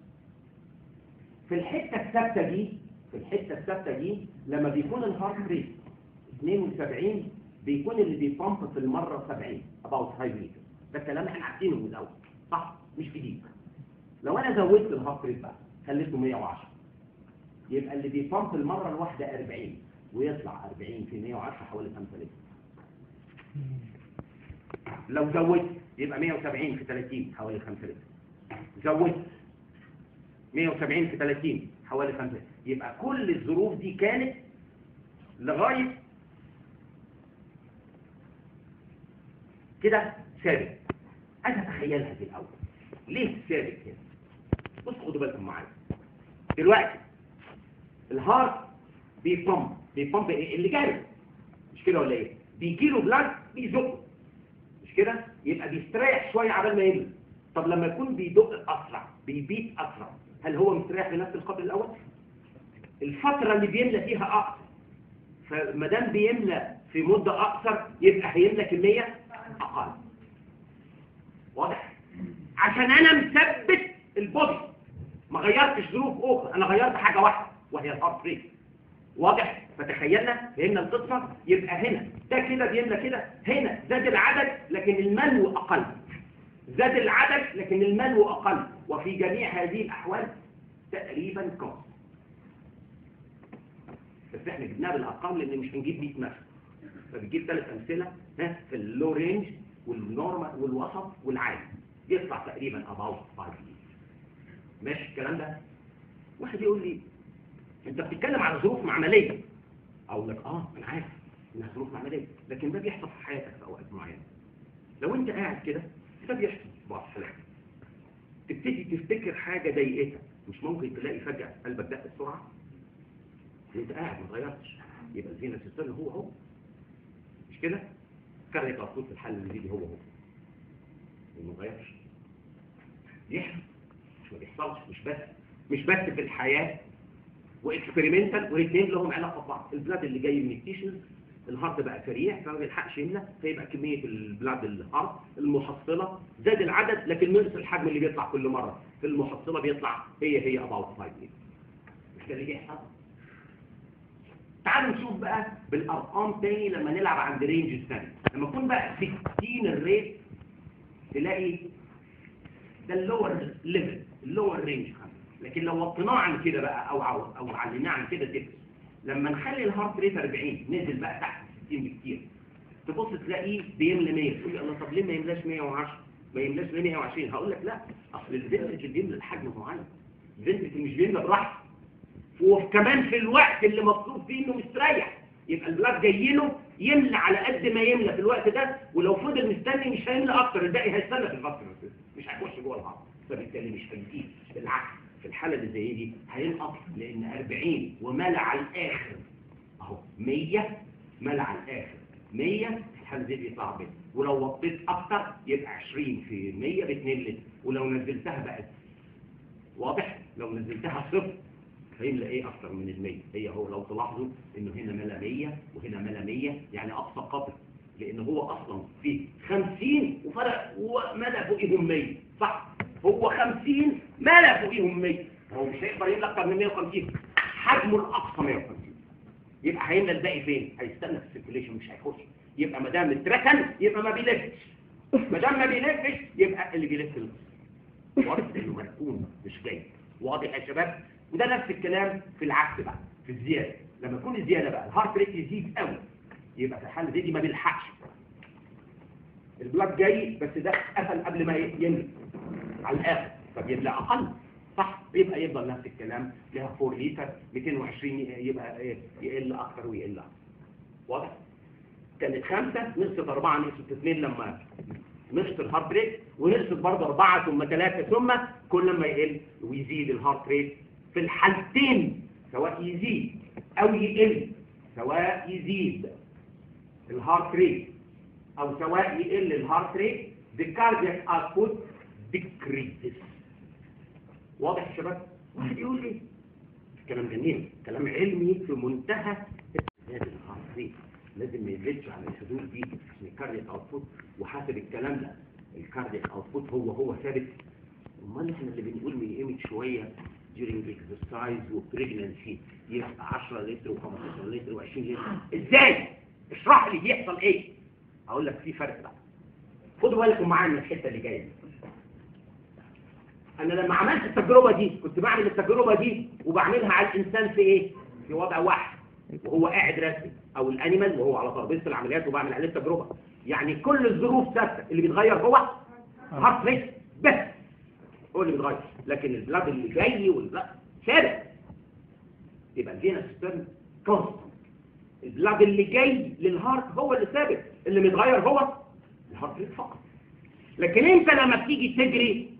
Speaker 2: في الحته الثابته دي في الحته الثابته دي لما بيكون الهارت ريت 72 بيكون اللي بيبامب في المره 70 about 5 لتر ده الكلام احنا عارفينه من الاول صح مش جديد لو انا زودت الهارت ريت بقى خليته 110 يبقى اللي بيبامب المره الواحده 40 ويطلع 40 في 110 حوالي 5 لتر لو زودت يبقى 170 في 30 حوالي 5 لتر زودت 170 في 30 حوالي 5 يبقى كل الظروف دي كانت لغاية كده ثابت عايز اتخيلها دي الاول ليه ثابت كده بص خدوا بالكم معايا دلوقتي الهارت بيبمب بيبمب ايه اللي جاري مش كده ولا ايه بيجي له بلاد بيزقه مش كده يبقى بيستريح شويه عبال ما يملى طب لما يكون بيدق اسرع بيبيت اسرع هل هو مستريح لنفس القدر الاول الفتره اللي بيملى فيها اقصر فما دام بيملى في مده اقصر يبقى هيملى كميه اقل واضح عشان انا مثبت البودي ما غيرتش ظروف اخرى انا غيرت حاجه واحده وهي الهارت ريت واضح فتخيلنا فهمنا القصه يبقى هنا ده كده بيملى كده هنا زاد العدد لكن الملو اقل زاد العدد لكن الملو اقل وفي جميع هذه الاحوال تقريبا كون بس احنا جبناها بالارقام لان مش هنجيب 100 مثل فبنجيب ثلاث امثله ها في اللو رينج والنورمال والوسط والعالي يطلع تقريبا about 5 ماشي الكلام ده واحد يقول لي انت بتتكلم على ظروف معمليه اقول لك اه انا عارف انها ظروف معمليه لكن ده بيحصل في حياتك في اوقات معينه لو انت قاعد كده ده بيحصل في بعض الحالات تبتدي تفتكر حاجه ضايقتك مش ممكن تلاقي فجاه قلبك دق بسرعه انت قاعد ما اتغيرتش يبقى الفينا سيستم هو هو مش كده كاريك مفروض في الحل اللي دي هو هو وما اتغيرش يحصل مش ما بيحصلش مش بس مش بس في الحياه واكسبيرمنتال والاثنين لهم علاقه ببعض البلاد اللي جاي من التيشوز الهارت بقى سريع فما بيلحقش يملى فيبقى كميه البلاد الهارت المحصله زاد العدد لكن نقص الحجم اللي بيطلع كل مره في المحصله بيطلع هي هي about 5 لتر مش ده اللي بيحصل تعالوا نشوف بقى بالارقام تاني لما نلعب عند رينج الثاني لما يكون بقى 60 الريت تلاقي ده اللور ليفل اللور رينج لكن لو وطيناه عن كده بقى او او, أو عليناه عن كده تفرق لما نخلي الهارت ريت 40 نزل بقى تحت 60 بكتير تبص تلاقيه بيملى 100 تقول لي الله طب ليه ما يملاش 110 ما يملاش 120 هقول لك لا اصل الفنتج بيملى الحجم معين الفنتج مش بيملى براحته وكمان في الوقت اللي مطلوب فيه انه مستريح يبقى البلاد جاي له يملى على قد ما يملى في الوقت ده ولو فضل مستني مش هيملى اكتر الباقي هيستنى في الفتره مش هيخش جوه الهارت فبالتالي مش هيزيد بالعكس في الحاله اللي زي دي هينقص لان 40 وملى على الاخر اهو 100 ملى على الاخر 100 في الحاله دي بيطلع بيت ولو وطيت اكتر يبقى 20 في 100 ب 2 لتر ولو نزلتها بقت واضح لو نزلتها صفر هيملى ايه اكتر من ال 100 هي هو لو تلاحظوا انه هنا ملى 100 وهنا ملى 100 يعني اقصى قدر لان هو اصلا فيه 50 وفرق وملى فوقيهم 100 صح هو 50 ملى فوقيهم 100 هو مش هيقدر يملى اكتر من 150 حجمه الاقصى 150 يبقى هيملى الباقي فين هيستنى في السيركيليشن مش هيخش يبقى ما دام اتركن يبقى ما بيلفش ما دام ما بيلفش يبقى اللي بيلف النص واضح انه مركون مش جاي واضح يا شباب وده نفس الكلام في العكس بقى في الزياده لما يكون الزياده بقى الهارت ريت يزيد قوي يبقى في الحاله دي, دي ما بيلحقش البلاد جاي بس ده قفل قبل ما يملى على الاخر فبيملى اقل صح يبقى يفضل نفس الكلام لها 4 لتر 220 يبقى يقل اكتر ويقل اكتر واضح كانت خمسة نقصت أربعة نقصت اثنين لما نقصت الهارت ريت ونقصت برضه أربعة ثم ثلاثة ثم كل ما يقل ويزيد الهارت ريت في الحالتين سواء يزيد أو يقل سواء يزيد الهارت ريت أو سواء يقل الهارت ريت the cardiac output decreases واضح يا شباب؟ واحد يقول لي كلام جميل كلام علمي في منتهى زيادة الهارت ريت لازم ما يزيدش على الحدود دي عشان الكاردياك اوتبوت وحسب الكلام ده الكاردياك اوتبوت هو هو ثابت امال احنا اللي بنقول من قيمه شويه during exercise وبريجننسي يبقى 10 لتر و15 لتر و20 لتر ازاي اشرح لي بيحصل ايه هقول لك في فرق بقى خدوا بالكم معايا من الحته اللي جايه دي. انا لما عملت التجربه دي كنت بعمل التجربه دي وبعملها على الانسان في ايه في وضع واحد وهو قاعد رسمي او الانيمال وهو على ترابيزه العمليات وبعمل عليه التجربه يعني كل الظروف ثابته اللي بيتغير هو هارت ريت بس هو اللي بيتغير لكن البلاد اللي جاي والبلاد ثابت يبقى الفينس سبيرم كونستنت البلاد اللي جاي للهارت هو اللي ثابت اللي متغير هو الهارت ريت فقط لكن انت لما بتيجي تجري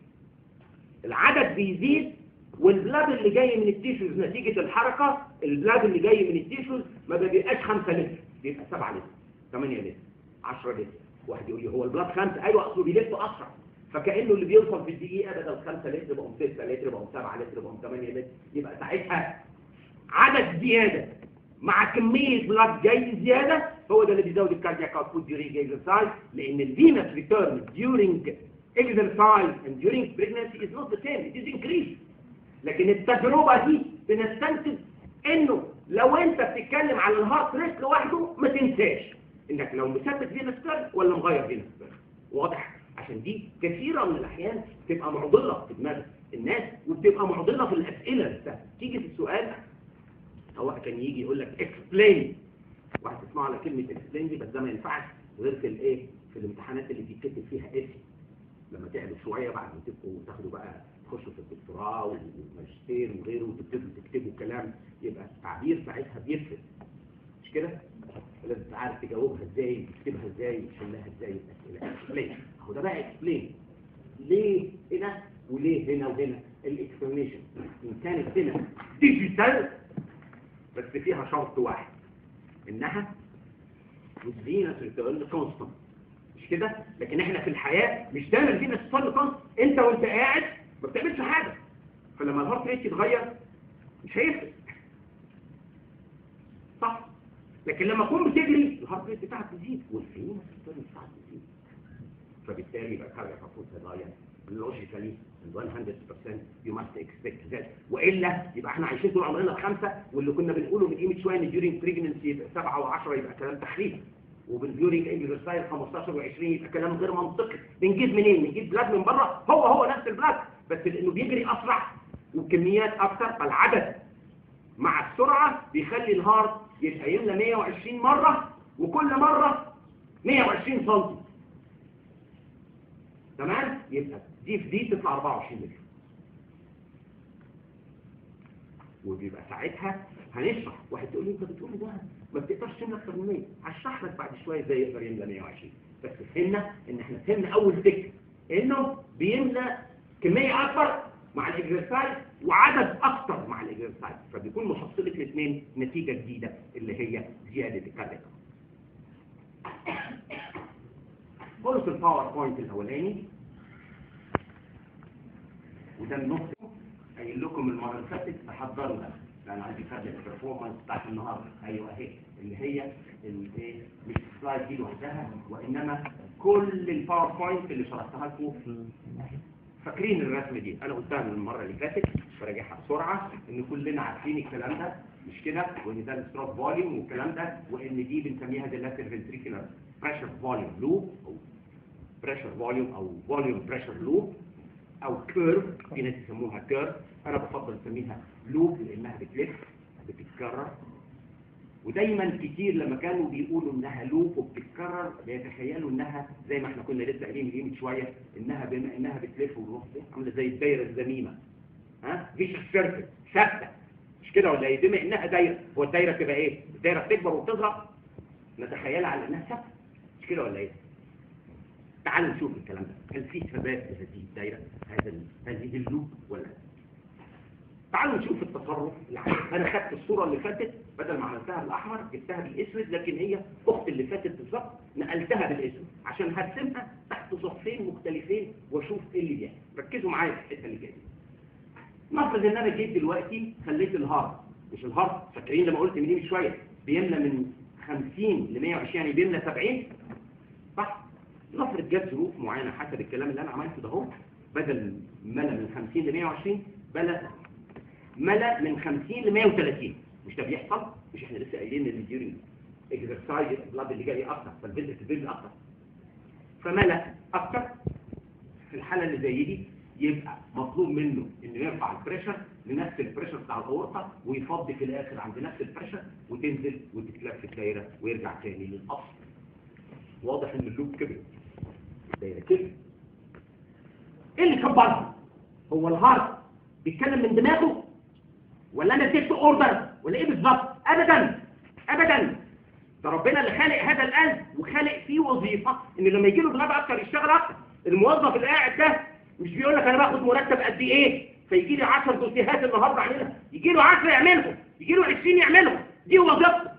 Speaker 2: العدد بيزيد والبلاد اللي جاي من التيشوز نتيجة الحركة البلاد اللي جاي من التيشوز ما بيبقاش 5 لتر بيبقى 7 لتر 8 لتر 10 لتر واحد يقول لي هو البلاد 5 ايوه اصله بيلف اسرع فكانه اللي بيوصل في الدقيقه بدل 5 لتر بقوا 6 لتر بقوا 7 لتر بقوا 8 لتر يبقى ساعتها عدد زياده مع كميه بلاد جاي زياده هو ده اللي بيزود الكاردياك اوتبوت during exercise لان الفينس ريتيرن during exercise and during pregnancy is not the same it is increased لكن التجربة دي بنستنتج انه لو انت بتتكلم على الهارت ريت لوحده ما تنساش انك لو مثبت فينس كيرف ولا مغير فينس كيرف واضح عشان دي كثيرا من الاحيان تبقى معضله في دماغ الناس وبتبقى معضله في الاسئله نفسها تيجي في السؤال هو كان يجي يقول لك اكسبلين واحد تسمع على كلمه اكسبلين دي بس ده ما ينفعش غير في الايه في الامتحانات اللي بيتكتب فيها اسم لما تعبوا شويه بعد ما تبقوا تاخدوا بقى تخشوا في الدكتوراه والماجستير وغيره وتبتدوا تكتبوا كلام يبقى التعبير ساعتها بيفرق مش كده؟ لازم تعرف تجاوبها ازاي تكتبها ازاي تحلها ازاي الاسئله اكسبلين اهو ده بقى اكسبلين ليه هنا وليه هنا وهنا الاكسبلانيشن ان كانت هنا ديجيتال بس فيها شرط واحد انها والفينس ريتيرن كونستانت مش كده لكن احنا في الحياه مش دايما الفينس ريتيرن كونستانت انت وانت قاعد ما بتعملش حاجه فلما الهارت ريت يتغير مش هيفرق صح لكن لما اكون بتجري الهارت ريت بتاعك تزيد والفينس ريت بتاعك تزيد فبالتالي يبقى كارير هابوت هدايا لوجيكالي 100% you must expect that والا يبقى احنا عايشين طول عمرنا بخمسه واللي كنا بنقوله من قيمه شويه ان during pregnancy يبقى سبعه و10 يبقى كلام تحريف وبالديورنج انجلسايل 15 و20 يبقى كلام غير منطقي بنجيب منين؟ بنجيب بلاد من بره هو هو نفس البلاد بس لانه بيجري اسرع وكميات اكتر فالعدد مع السرعه بيخلي الهارت يبقى يملى 120 مره وكل مره 120 سم تمام يبقى دي في دي تطلع 24 متر وبيبقى ساعتها هنشرح واحد تقول لي انت بتقول ده ما بتقدرش تملى اكتر من 100 هشرح لك بعد شويه ازاي يقدر يملى 120 بس فهمنا ان احنا فهمنا اول فكره انه بيملى كميه اكبر مع الاكسرسايز وعدد اكتر مع الاكسرسايز فبيكون محصله الاثنين نتيجه جديده اللي هي زياده الكارير خلص الباوربوينت الاولاني وده النقطه قايل لكم المره اللي فاتت تحضروا ده لان عندي فرده البرفورمانس بتاعت النهارده ايوه اهي اللي هي الايه مش السلايد دي لوحدها وانما كل الباوربوينت اللي شرحتها لكم فاكرين الرسمه دي انا قلتها من المره اللي فاتت براجعها بسرعه ان كلنا عارفين الكلام ده مش كده وان ده الستروك فوليوم والكلام ده وان دي بنسميها ديلاتر فنتريكولار بريشر فوليوم لوب او بريشر فوليوم او فوليوم بريشر لوب او كيرف في ناس يسموها كيرف انا بفضل اسميها لوب لانها بتلف بتتكرر ودايما كتير لما كانوا بيقولوا انها لوب وبتتكرر بيتخيلوا انها زي ما احنا كنا لسه قايلين من قيمه شويه انها بما انها بتلف وتروح عامله زي الدايره الذميمه ها فيش سيركل ثابته مش كده ولا ايه بما انها دايره هو الدايره تبقى ايه الدايره بتكبر وبتصغر نتخيلها على انها ثابته مش كده ولا ايه تعالوا نشوف الكلام ده هل في ثبات لهذه الدايره هذا ال- هذه اللوب ولا لا تعالوا نشوف التصرف العام انا خدت الصوره اللي فاتت بدل ما عملتها بالاحمر جبتها بالاسود لكن هي اخت اللي فاتت بالظبط نقلتها بالاسود عشان هرسمها تحت صفين مختلفين واشوف ايه اللي بيحصل ركزوا معايا في الحته اللي جايه دي. نفرض ان انا جيت دلوقتي خليت الهارد مش الهارد فاكرين لما قلت من دي من شويه بيملى من 50 ل 120 يعني بيملى 70 صح نفرض جت ظروف معينه حسب الكلام اللي انا عملته ده اهو بدل ملى من 50 ل 120 بلى ملى من 50 ل 130 مش ده بيحصل مش احنا لسه قايلين ان الديورنج اكسرسايز البلاد اللي جاي اكتر فالفيزيت بيل اكتر فملى اكتر في الحاله اللي زي دي يبقى مطلوب منه انه يرفع البريشر لنفس البريشر بتاع الاورطه ويفضي في الاخر عند نفس البريشر وتنزل وتتلف الدايره ويرجع تاني للاصل واضح ان اللوب كبر الدايره كبر ايه اللي كبرها هو الهارت بيتكلم من دماغه ولا انا اديت اوردر ولا ايه بالظبط ابدا ابدا ده ربنا اللي خالق هذا القلب وخالق فيه وظيفه ان لما يجي له دماغ اكتر يشتغل اكتر الموظف اللي قاعد ده مش بيقول لك انا باخد مرتب قد ايه فيجي لي 10 دوسيهات النهارده اعملها يجي له 10 يعملهم يجي له 20 يعملهم دي وظيفته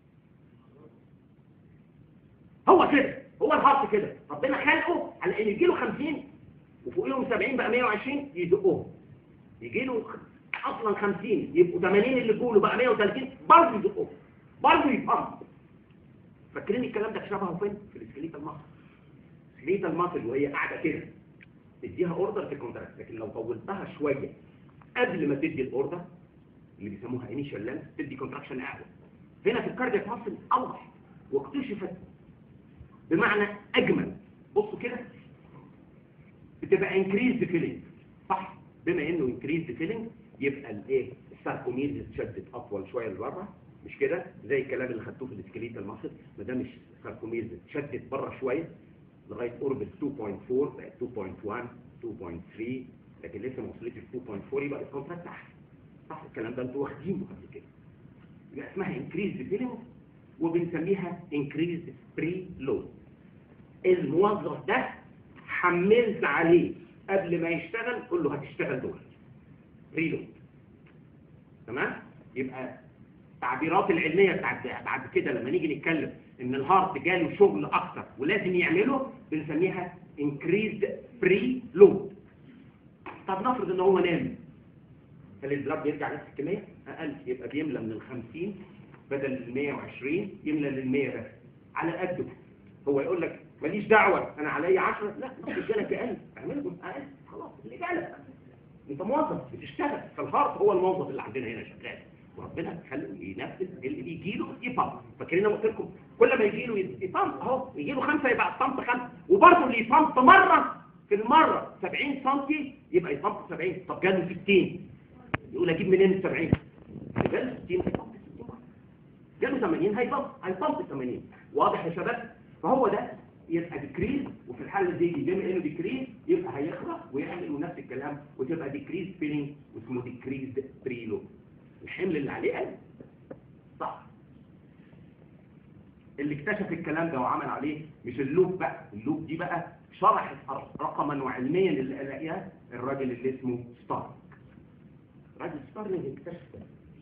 Speaker 2: هو كده هو الهارت كده ربنا خلقه على ان يجي له 50 وفوقيهم 70 بقى 120 يزقهم يجي له اصلا 50 يبقوا 80 اللي جوله بقى 130 برضه يزقهم برضه يفهم فاكرين الكلام ده شبهه فين في السكليت المصري السكليت المصري وهي قاعده كده تديها اوردر في الكونتراكت لكن لو طولتها شويه قبل ما تدي الاوردر اللي بيسموها انيشال لانس تدي كونتراكشن اعلى هنا في الكاردياك مصري اوضح واكتشفت بمعنى اجمل بصوا كده بتبقى انكريزد فيلينج صح بما انه انكريزد فيلينج يبقى الايه الساركوميز اتشدت اطول شويه لبره مش كده زي الكلام اللي خدتوه في السكليت المصري ما دام الساركوميز اتشدت بره شويه لغايه اوربت 2.4 بقت 2.1 2.3 لكن لسه ما وصلتش 2.4 يبقى الكونتراكت احسن صح الكلام ده انتوا واخدينه قبل كده يبقى اسمها انكريزد فيلينج وبنسميها انكريزد بري لود الموظف ده حملت عليه قبل ما يشتغل قول له هتشتغل دول ريلود تمام يبقى التعبيرات العلميه بتاعت بعد كده لما نيجي نتكلم ان الهارت جاله شغل اكتر ولازم يعمله بنسميها increased بري لود طب نفرض ان هو نام هل البلاد بيرجع نفس الكميه اقل يبقى بيملى من ال 50 بدل ال 120 يملى لل 100 بس
Speaker 3: على قده هو يقول لك ماليش دعوه انا عليا 10 لا مش جالك اقل اعملهم اقل خلاص اللي جالك انت موظف بتشتغل فالهارت هو الموظف اللي عندنا هنا شغال وربنا خلقه ينفذ اللي بيجي له يطم فاكرين انا قلت لكم كل ما يجي له يطم اهو يجي له خمسه يبقى الطمط خمسه وبرضه اللي يطمط مره في المره 70 سم يبقى يطمط 70 طب جاله 60 يقول اجيب منين ال 70 جاله 60 هيطمط 60 جاله 80 هيطمط هيطمط 80 واضح يا شباب فهو ده يبقى ديكريز وفي الحاله دي بما انه ديكريز يبقى هيخرج ويعمل نفس الكلام وتبقى ديكريز فيلينج واسمه ديكريز بريلو الحمل اللي عليه قل صح اللي اكتشف الكلام ده وعمل عليه مش اللوب بقى اللوب دي بقى شرحت رقما وعلميا اللي الاقيها الراجل اللي اسمه ستارك راجل ستارلينج اكتشف ده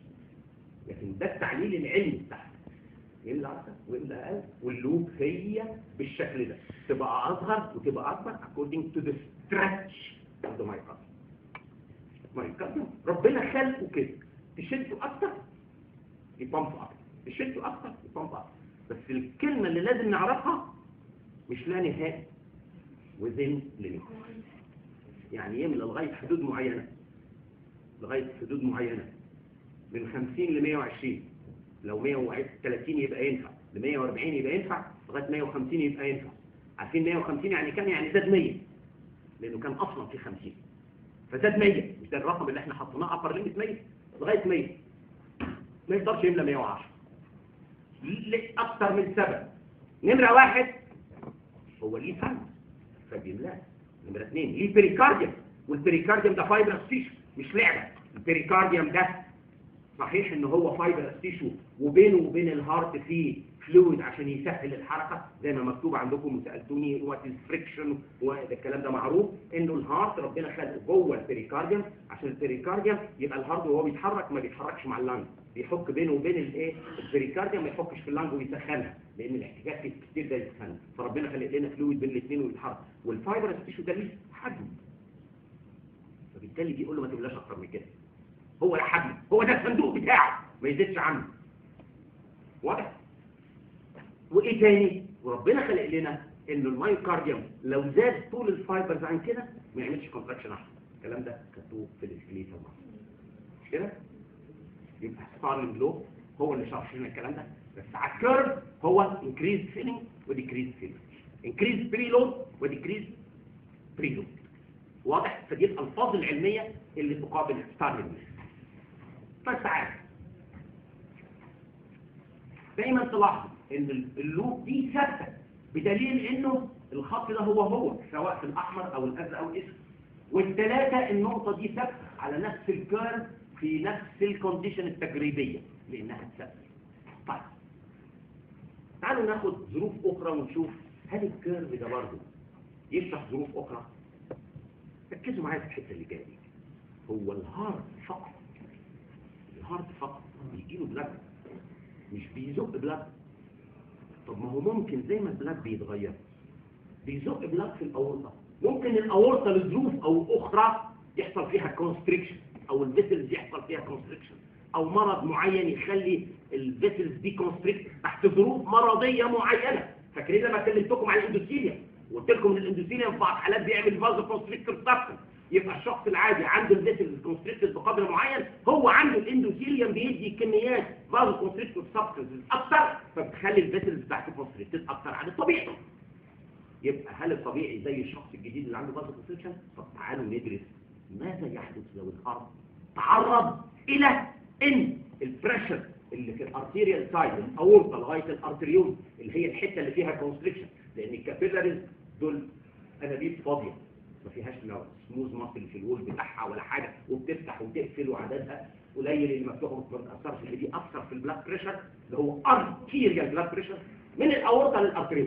Speaker 3: لكن ده التعليل العلمي بتاعه يملى اكتر ويملى اقل واللوب هي بالشكل ده تبقى اصغر وتبقى اكبر according to the stretch of the myocardium myocardium ربنا خلقه كده تشده اكتر يبامب اكتر تشده اكتر يبامب اكتر بس الكلمه اللي لازم نعرفها مش لا نهائي within limit يعني يملى لغايه حدود معينه لغايه حدود معينه من 50 ل 120 لو 130 يبقى ينفع ل 140 يبقى ينفع لغايه 150 يبقى ينفع عارفين 150 يعني كام يعني زاد 100 لانه كان اصلا في 50 فزاد 100 مش ده الرقم اللي احنا حطيناه ابر ليميت 100 لغايه 100 ما يقدرش يملى 110 لاكثر من سبب نمره واحد هو ليه فن فبيملاه نمره اثنين ليه بريكارديوم والبريكارديوم ده فايبرس تيشو مش لعبه البريكارديوم ده صحيح ان هو فايبرس تيشو وبينه وبين الهارت فيه فلويد عشان يسهل الحركه زي ما مكتوب عندكم وسالتوني وات الفريكشن وده الكلام ده معروف انه الهارت ربنا خلقه جوه البريكارديوم عشان البريكارديوم يبقى الهارت وهو بيتحرك ما بيتحركش مع اللنج بيحك بينه وبين الايه البريكارديوم ما يحكش في اللنج ويسخنها لان الاحتكاك كتير ده يسخنها فربنا خلق لنا فلويد بين الاثنين ويتحرك والفايبرس تيشو ده ليه حجم فبالتالي بيقول له ما تبلاش اكتر من كده هو ده حجم هو ده الصندوق بتاعه ما يزيدش عنه واضح وايه تاني وربنا خلق لنا انه المايوكارديوم لو زاد طول الفايبرز عن كده ما يعملش كونتراكشن احسن الكلام ده كتبوه في الاسكليتر مش كده يبقى ستارلينج لو هو اللي شرح لنا الكلام ده بس على الكيرف هو انكريز فيلينج وديكريز فيلينج انكريز بريلود وديكريز بريلود واضح فدي الالفاظ العلميه اللي تقابل ستارلينج بس عارف دايما تلاحظ ان اللوب دي ثابته بدليل انه الخط ده هو هو سواء في الاحمر او الازرق او الاسود والثلاثه النقطه دي ثابته على نفس الكيرف في نفس الكونديشن التجريبيه لانها ثابته طيب تعالوا ناخد ظروف اخرى ونشوف هل الكيرف ده برضه يشرح ظروف اخرى ركزوا معايا في الحته اللي جايه دي هو الهارت فقط الهارت فقط بيجي له بلاد مش بيزق بلاد طب ما هو ممكن زي ما البلاد بيتغير بيزق بلاد في الاورطه ممكن الاورطه لظروف او اخرى يحصل فيها كونستريكشن او الفيسلز يحصل فيها كونستريكشن او مرض معين يخلي الفيسلز دي كونستريكت تحت ظروف مرضيه معينه فاكرين لما كلمتكم عن الاندوثيليوم وقلت لكم ان الاندوثيليوم في بعض الحالات بيعمل فازو كونستريكتور سبستنس يبقى الشخص العادي عنده الفيسلز كونستريكتد بقدر معين هو عنده الاندوثيليوم بيدي كميات فازو كونستريكتور سبستنس اكتر فبتخلي الفيسلز بتاعته كونستريكتد اكتر عن الطبيعي يبقى هل الطبيعي زي الشخص الجديد اللي عنده فازو كونستريكشن طب تعالوا ندرس ماذا يحدث لو الهارت تعرض الى ان البريشر اللي في الارتيريال سايد الاورطه لغايه الارتريول اللي هي الحته اللي فيها كونستريكشن لان الكابيلاريز دول انابيب فاضيه ما فيهاش لا سموز ماسل في الوول بتاعها ولا حاجه وبتفتح وتقفل وعددها قليل اللي مفتوح وما بتاثرش اللي دي اكثر في البلاد بريشر اللي هو ارتيريال بلاد بريشر من الاورطه للارتريول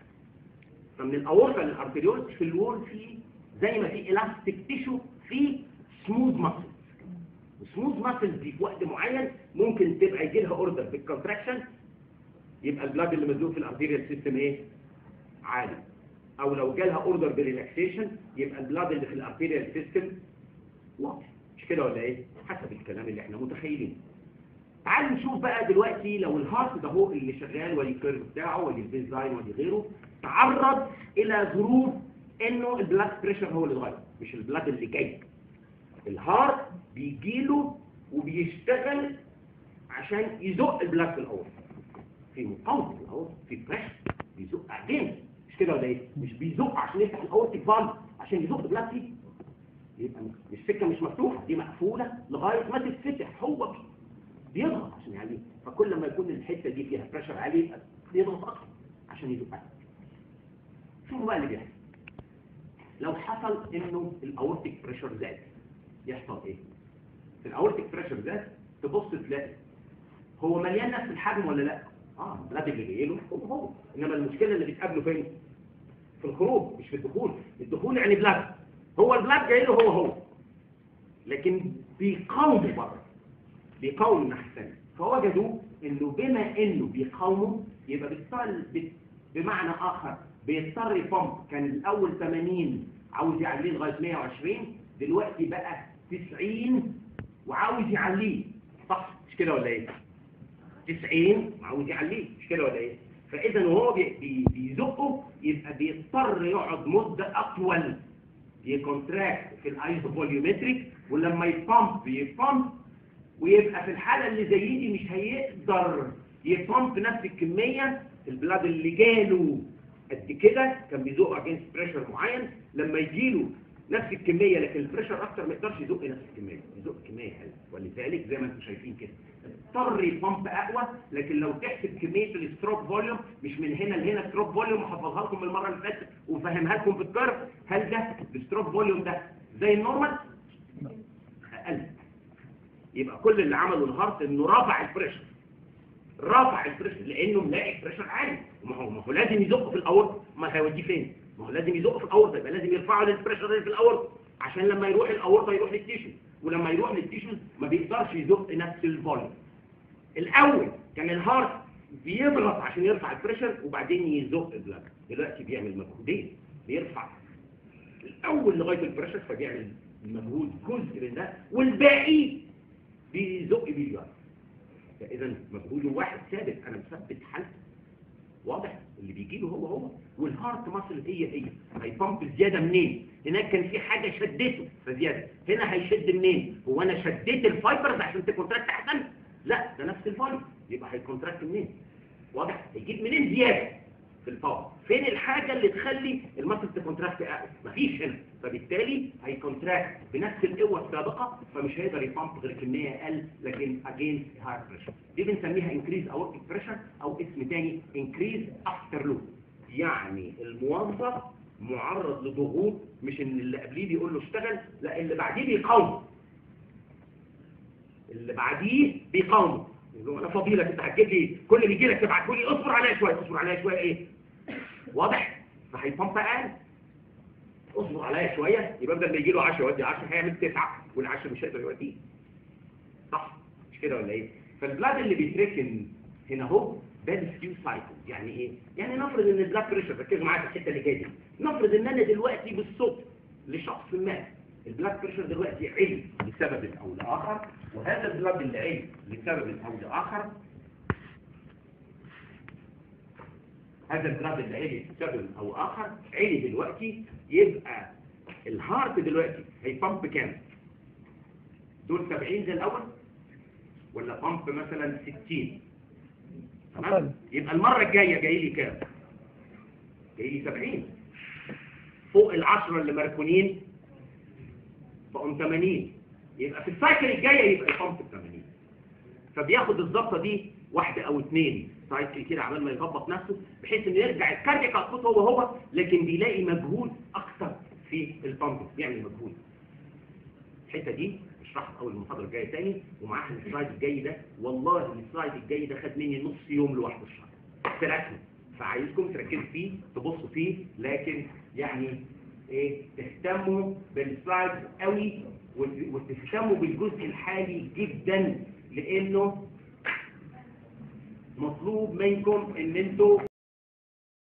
Speaker 3: فمن الاورطه للارتريول في الوول في زي ما في الاستيك تيشو في سموث ماسل السموث ماسل دي في وقت معين ممكن تبقى يجي لها اوردر بالكونتراكشن يبقى البلاد اللي مزنوق في الارتيريال سيستم ايه عالي او لو جالها اوردر بريلاكسيشن يبقى البلاد اللي في الارتيريال سيستم واطي مش كده ولا ايه حسب الكلام اللي احنا متخيلين تعالوا نشوف بقى دلوقتي لو الهارت ده هو اللي شغال ودي الكيرف بتاعه ودي البيز لاين ودي غيره تعرض الى ظروف انه البلاد بريشر هو اللي اتغير مش البلاد اللي جاي الهارت بيجيله وبيشتغل عشان يزق البلاد في الاول في مقاومه في الاول في بريشر بيزق عجين مش كده ولا ايه مش بيزق عشان يفتح الاورتيك فالف عشان يزق البلاد فيه يبقى السكه مش مفتوحه دي مقفوله لغايه ما تتفتح هو بي بيضغط عشان يعليه فكل ما يكون الحته دي فيها بريشر عالي يبقى بيضغط اكتر عشان يزقها شوفوا بقى اللي بيحصل لو حصل انه الاورتيك بريشر زاد يحصل ايه في الاورتيك بريشر زاد تبص تلاقي هو مليان نفس الحجم ولا لا اه البلاد اللي جاي له هو هو انما المشكله اللي بتقابله فين في الخروج مش في الدخول الدخول يعني بلاد هو البلاد جاي له هو هو لكن بيقاوموا بره بيقاوم الناحيه الثانيه فوجدوا انه بما انه بيقاوموا يبقى بيضطر بت- بمعنى اخر بيضطر يبمب كان الاول 80 عاوز يعليه لغايه 120 دلوقتي بقى 90 وعاوز يعليه صح مش كده ولا ايه 90 عاوز يعليه مش كده ولا ايه فاذا وهو بي- بي- بيزقه يبقى بيضطر يقعد مده اطول يكونتراكت في الايزوفوليومتريك ولما يبامب يبامب ويبقى في الحالة اللي زي دي مش هيقدر يبامب نفس الكمية البلاد اللي جاله قد كده كان بيزق اجينست بريشر معين لما يجيله نفس الكمية لكن البريشر اكتر ما يقدرش يزق نفس الكمية يزق كمية اقل ولذلك زي ما انتم شايفين كده اضطر يبامب اقوى لكن لو تحسب كمية الستروك فوليوم مش من هنا لهنا ستروك فوليوم وحفظها لكم المرة اللي فاتت وفهمها لكم في الكيرف هل ده الستروك فوليوم ده زي النورمال؟ اقل يبقى كل اللي عمله الهارت انه رفع البريشر رفع البريشر لانه ملاقي بريشر عالي ما هو ما هو لازم يزق في الاورط ما هيوديه فين ما هو لازم يزق في الاورط يبقى لازم يرفعه للبريشر اللي في الاورط عشان لما يروح الاورطه يروح للتيشو ولما يروح للتيشو ما بيقدرش يزق نفس الفوليوم الاول كان الهارت بيضغط عشان يرفع البريشر وبعدين يزق البلاد دلوقتي بيعمل مجهودين بيرفع الاول لغايه البريشر فبيعمل مجهود جزء من ده والباقي بيزق بيه الجرس فاذا مجهوده واحد ثابت انا مثبت حالته واضح اللي بيجي له هو هو والهارت ماسل هي هي هيبامب زياده منين هناك كان في حاجه شدته فزياده هنا هيشد منين هو انا شديت الفايبرز عشان تكونتراكت احسن لا ده نفس الفايبر يبقى هيكونتراكت منين واضح هيجيب منين زياده في الباور فين الحاجه اللي تخلي الماسل تكونتراكت اقل مفيش هنا فبالتالي هيكونتراكت بنفس القوه السابقه فمش هيقدر يبامب غير كميه اقل لكن اجينست هارت بريشر دي بنسميها انكريز اورتيك بريشر او اسم تاني انكريز افتر لود يعني الموظف معرض لضغوط مش ان اللي قبليه بيقول له اشتغل لا اللي بعديه بيقاومه اللي بعديه بيقاومه يقول له انا فضيلك انت هتجيب لي كل اللي يجي لك تبعته لي اصبر عليا شويه اصبر عليا شويه ايه واضح فهيبامب اقل اصبر عليا شويه يبقى بدل ما يجي له 10 يودي 10 هيعمل 9 وال10 مش هيقدر يوديه صح مش كده ولا ايه فالبلاد اللي بيتركن هنا اهو ده الفيو سايكل يعني ايه يعني نفرض ان البلاد بريشر ركزوا معايا في الحته اللي جايه دي نفرض ان انا دلوقتي بالصوت لشخص ما البلاد بريشر دلوقتي عالي لسبب او لاخر وهذا البلاد اللي عالي لسبب او لاخر هذا البلاد اللي عالي لسبب او اخر عالي دلوقتي يبقى الهارت دلوقتي هيبامب كام دول 70 زي الاول ولا بامب مثلا 60 تمام يبقى المره الجايه جاي لي كام جاي لي 70 فوق العشرة اللي مركونين بقوا 80 يبقى في السايكل الجايه يبقى البامب 80 فبياخد الظبطه دي واحده او اثنين سايكل كده عمال ما يظبط نفسه بحيث انه يرجع الكاردياك اوتبوت هو هو لكن بيلاقي مجهود اكتر في البامب بيعمل مجهود الحته دي اشرحها في اول المحاضره الجايه تاني ومعاها السلايد الجاي ده والله السلايد الجاي ده خد مني نص يوم لوحده الشهر تركنه فعايزكم تركزوا فيه تبصوا فيه لكن يعني ايه تهتموا بالسلايد قوي وت- وتهتموا بالجزء الحالي جدا لانه مطلوب منكم ان انتوا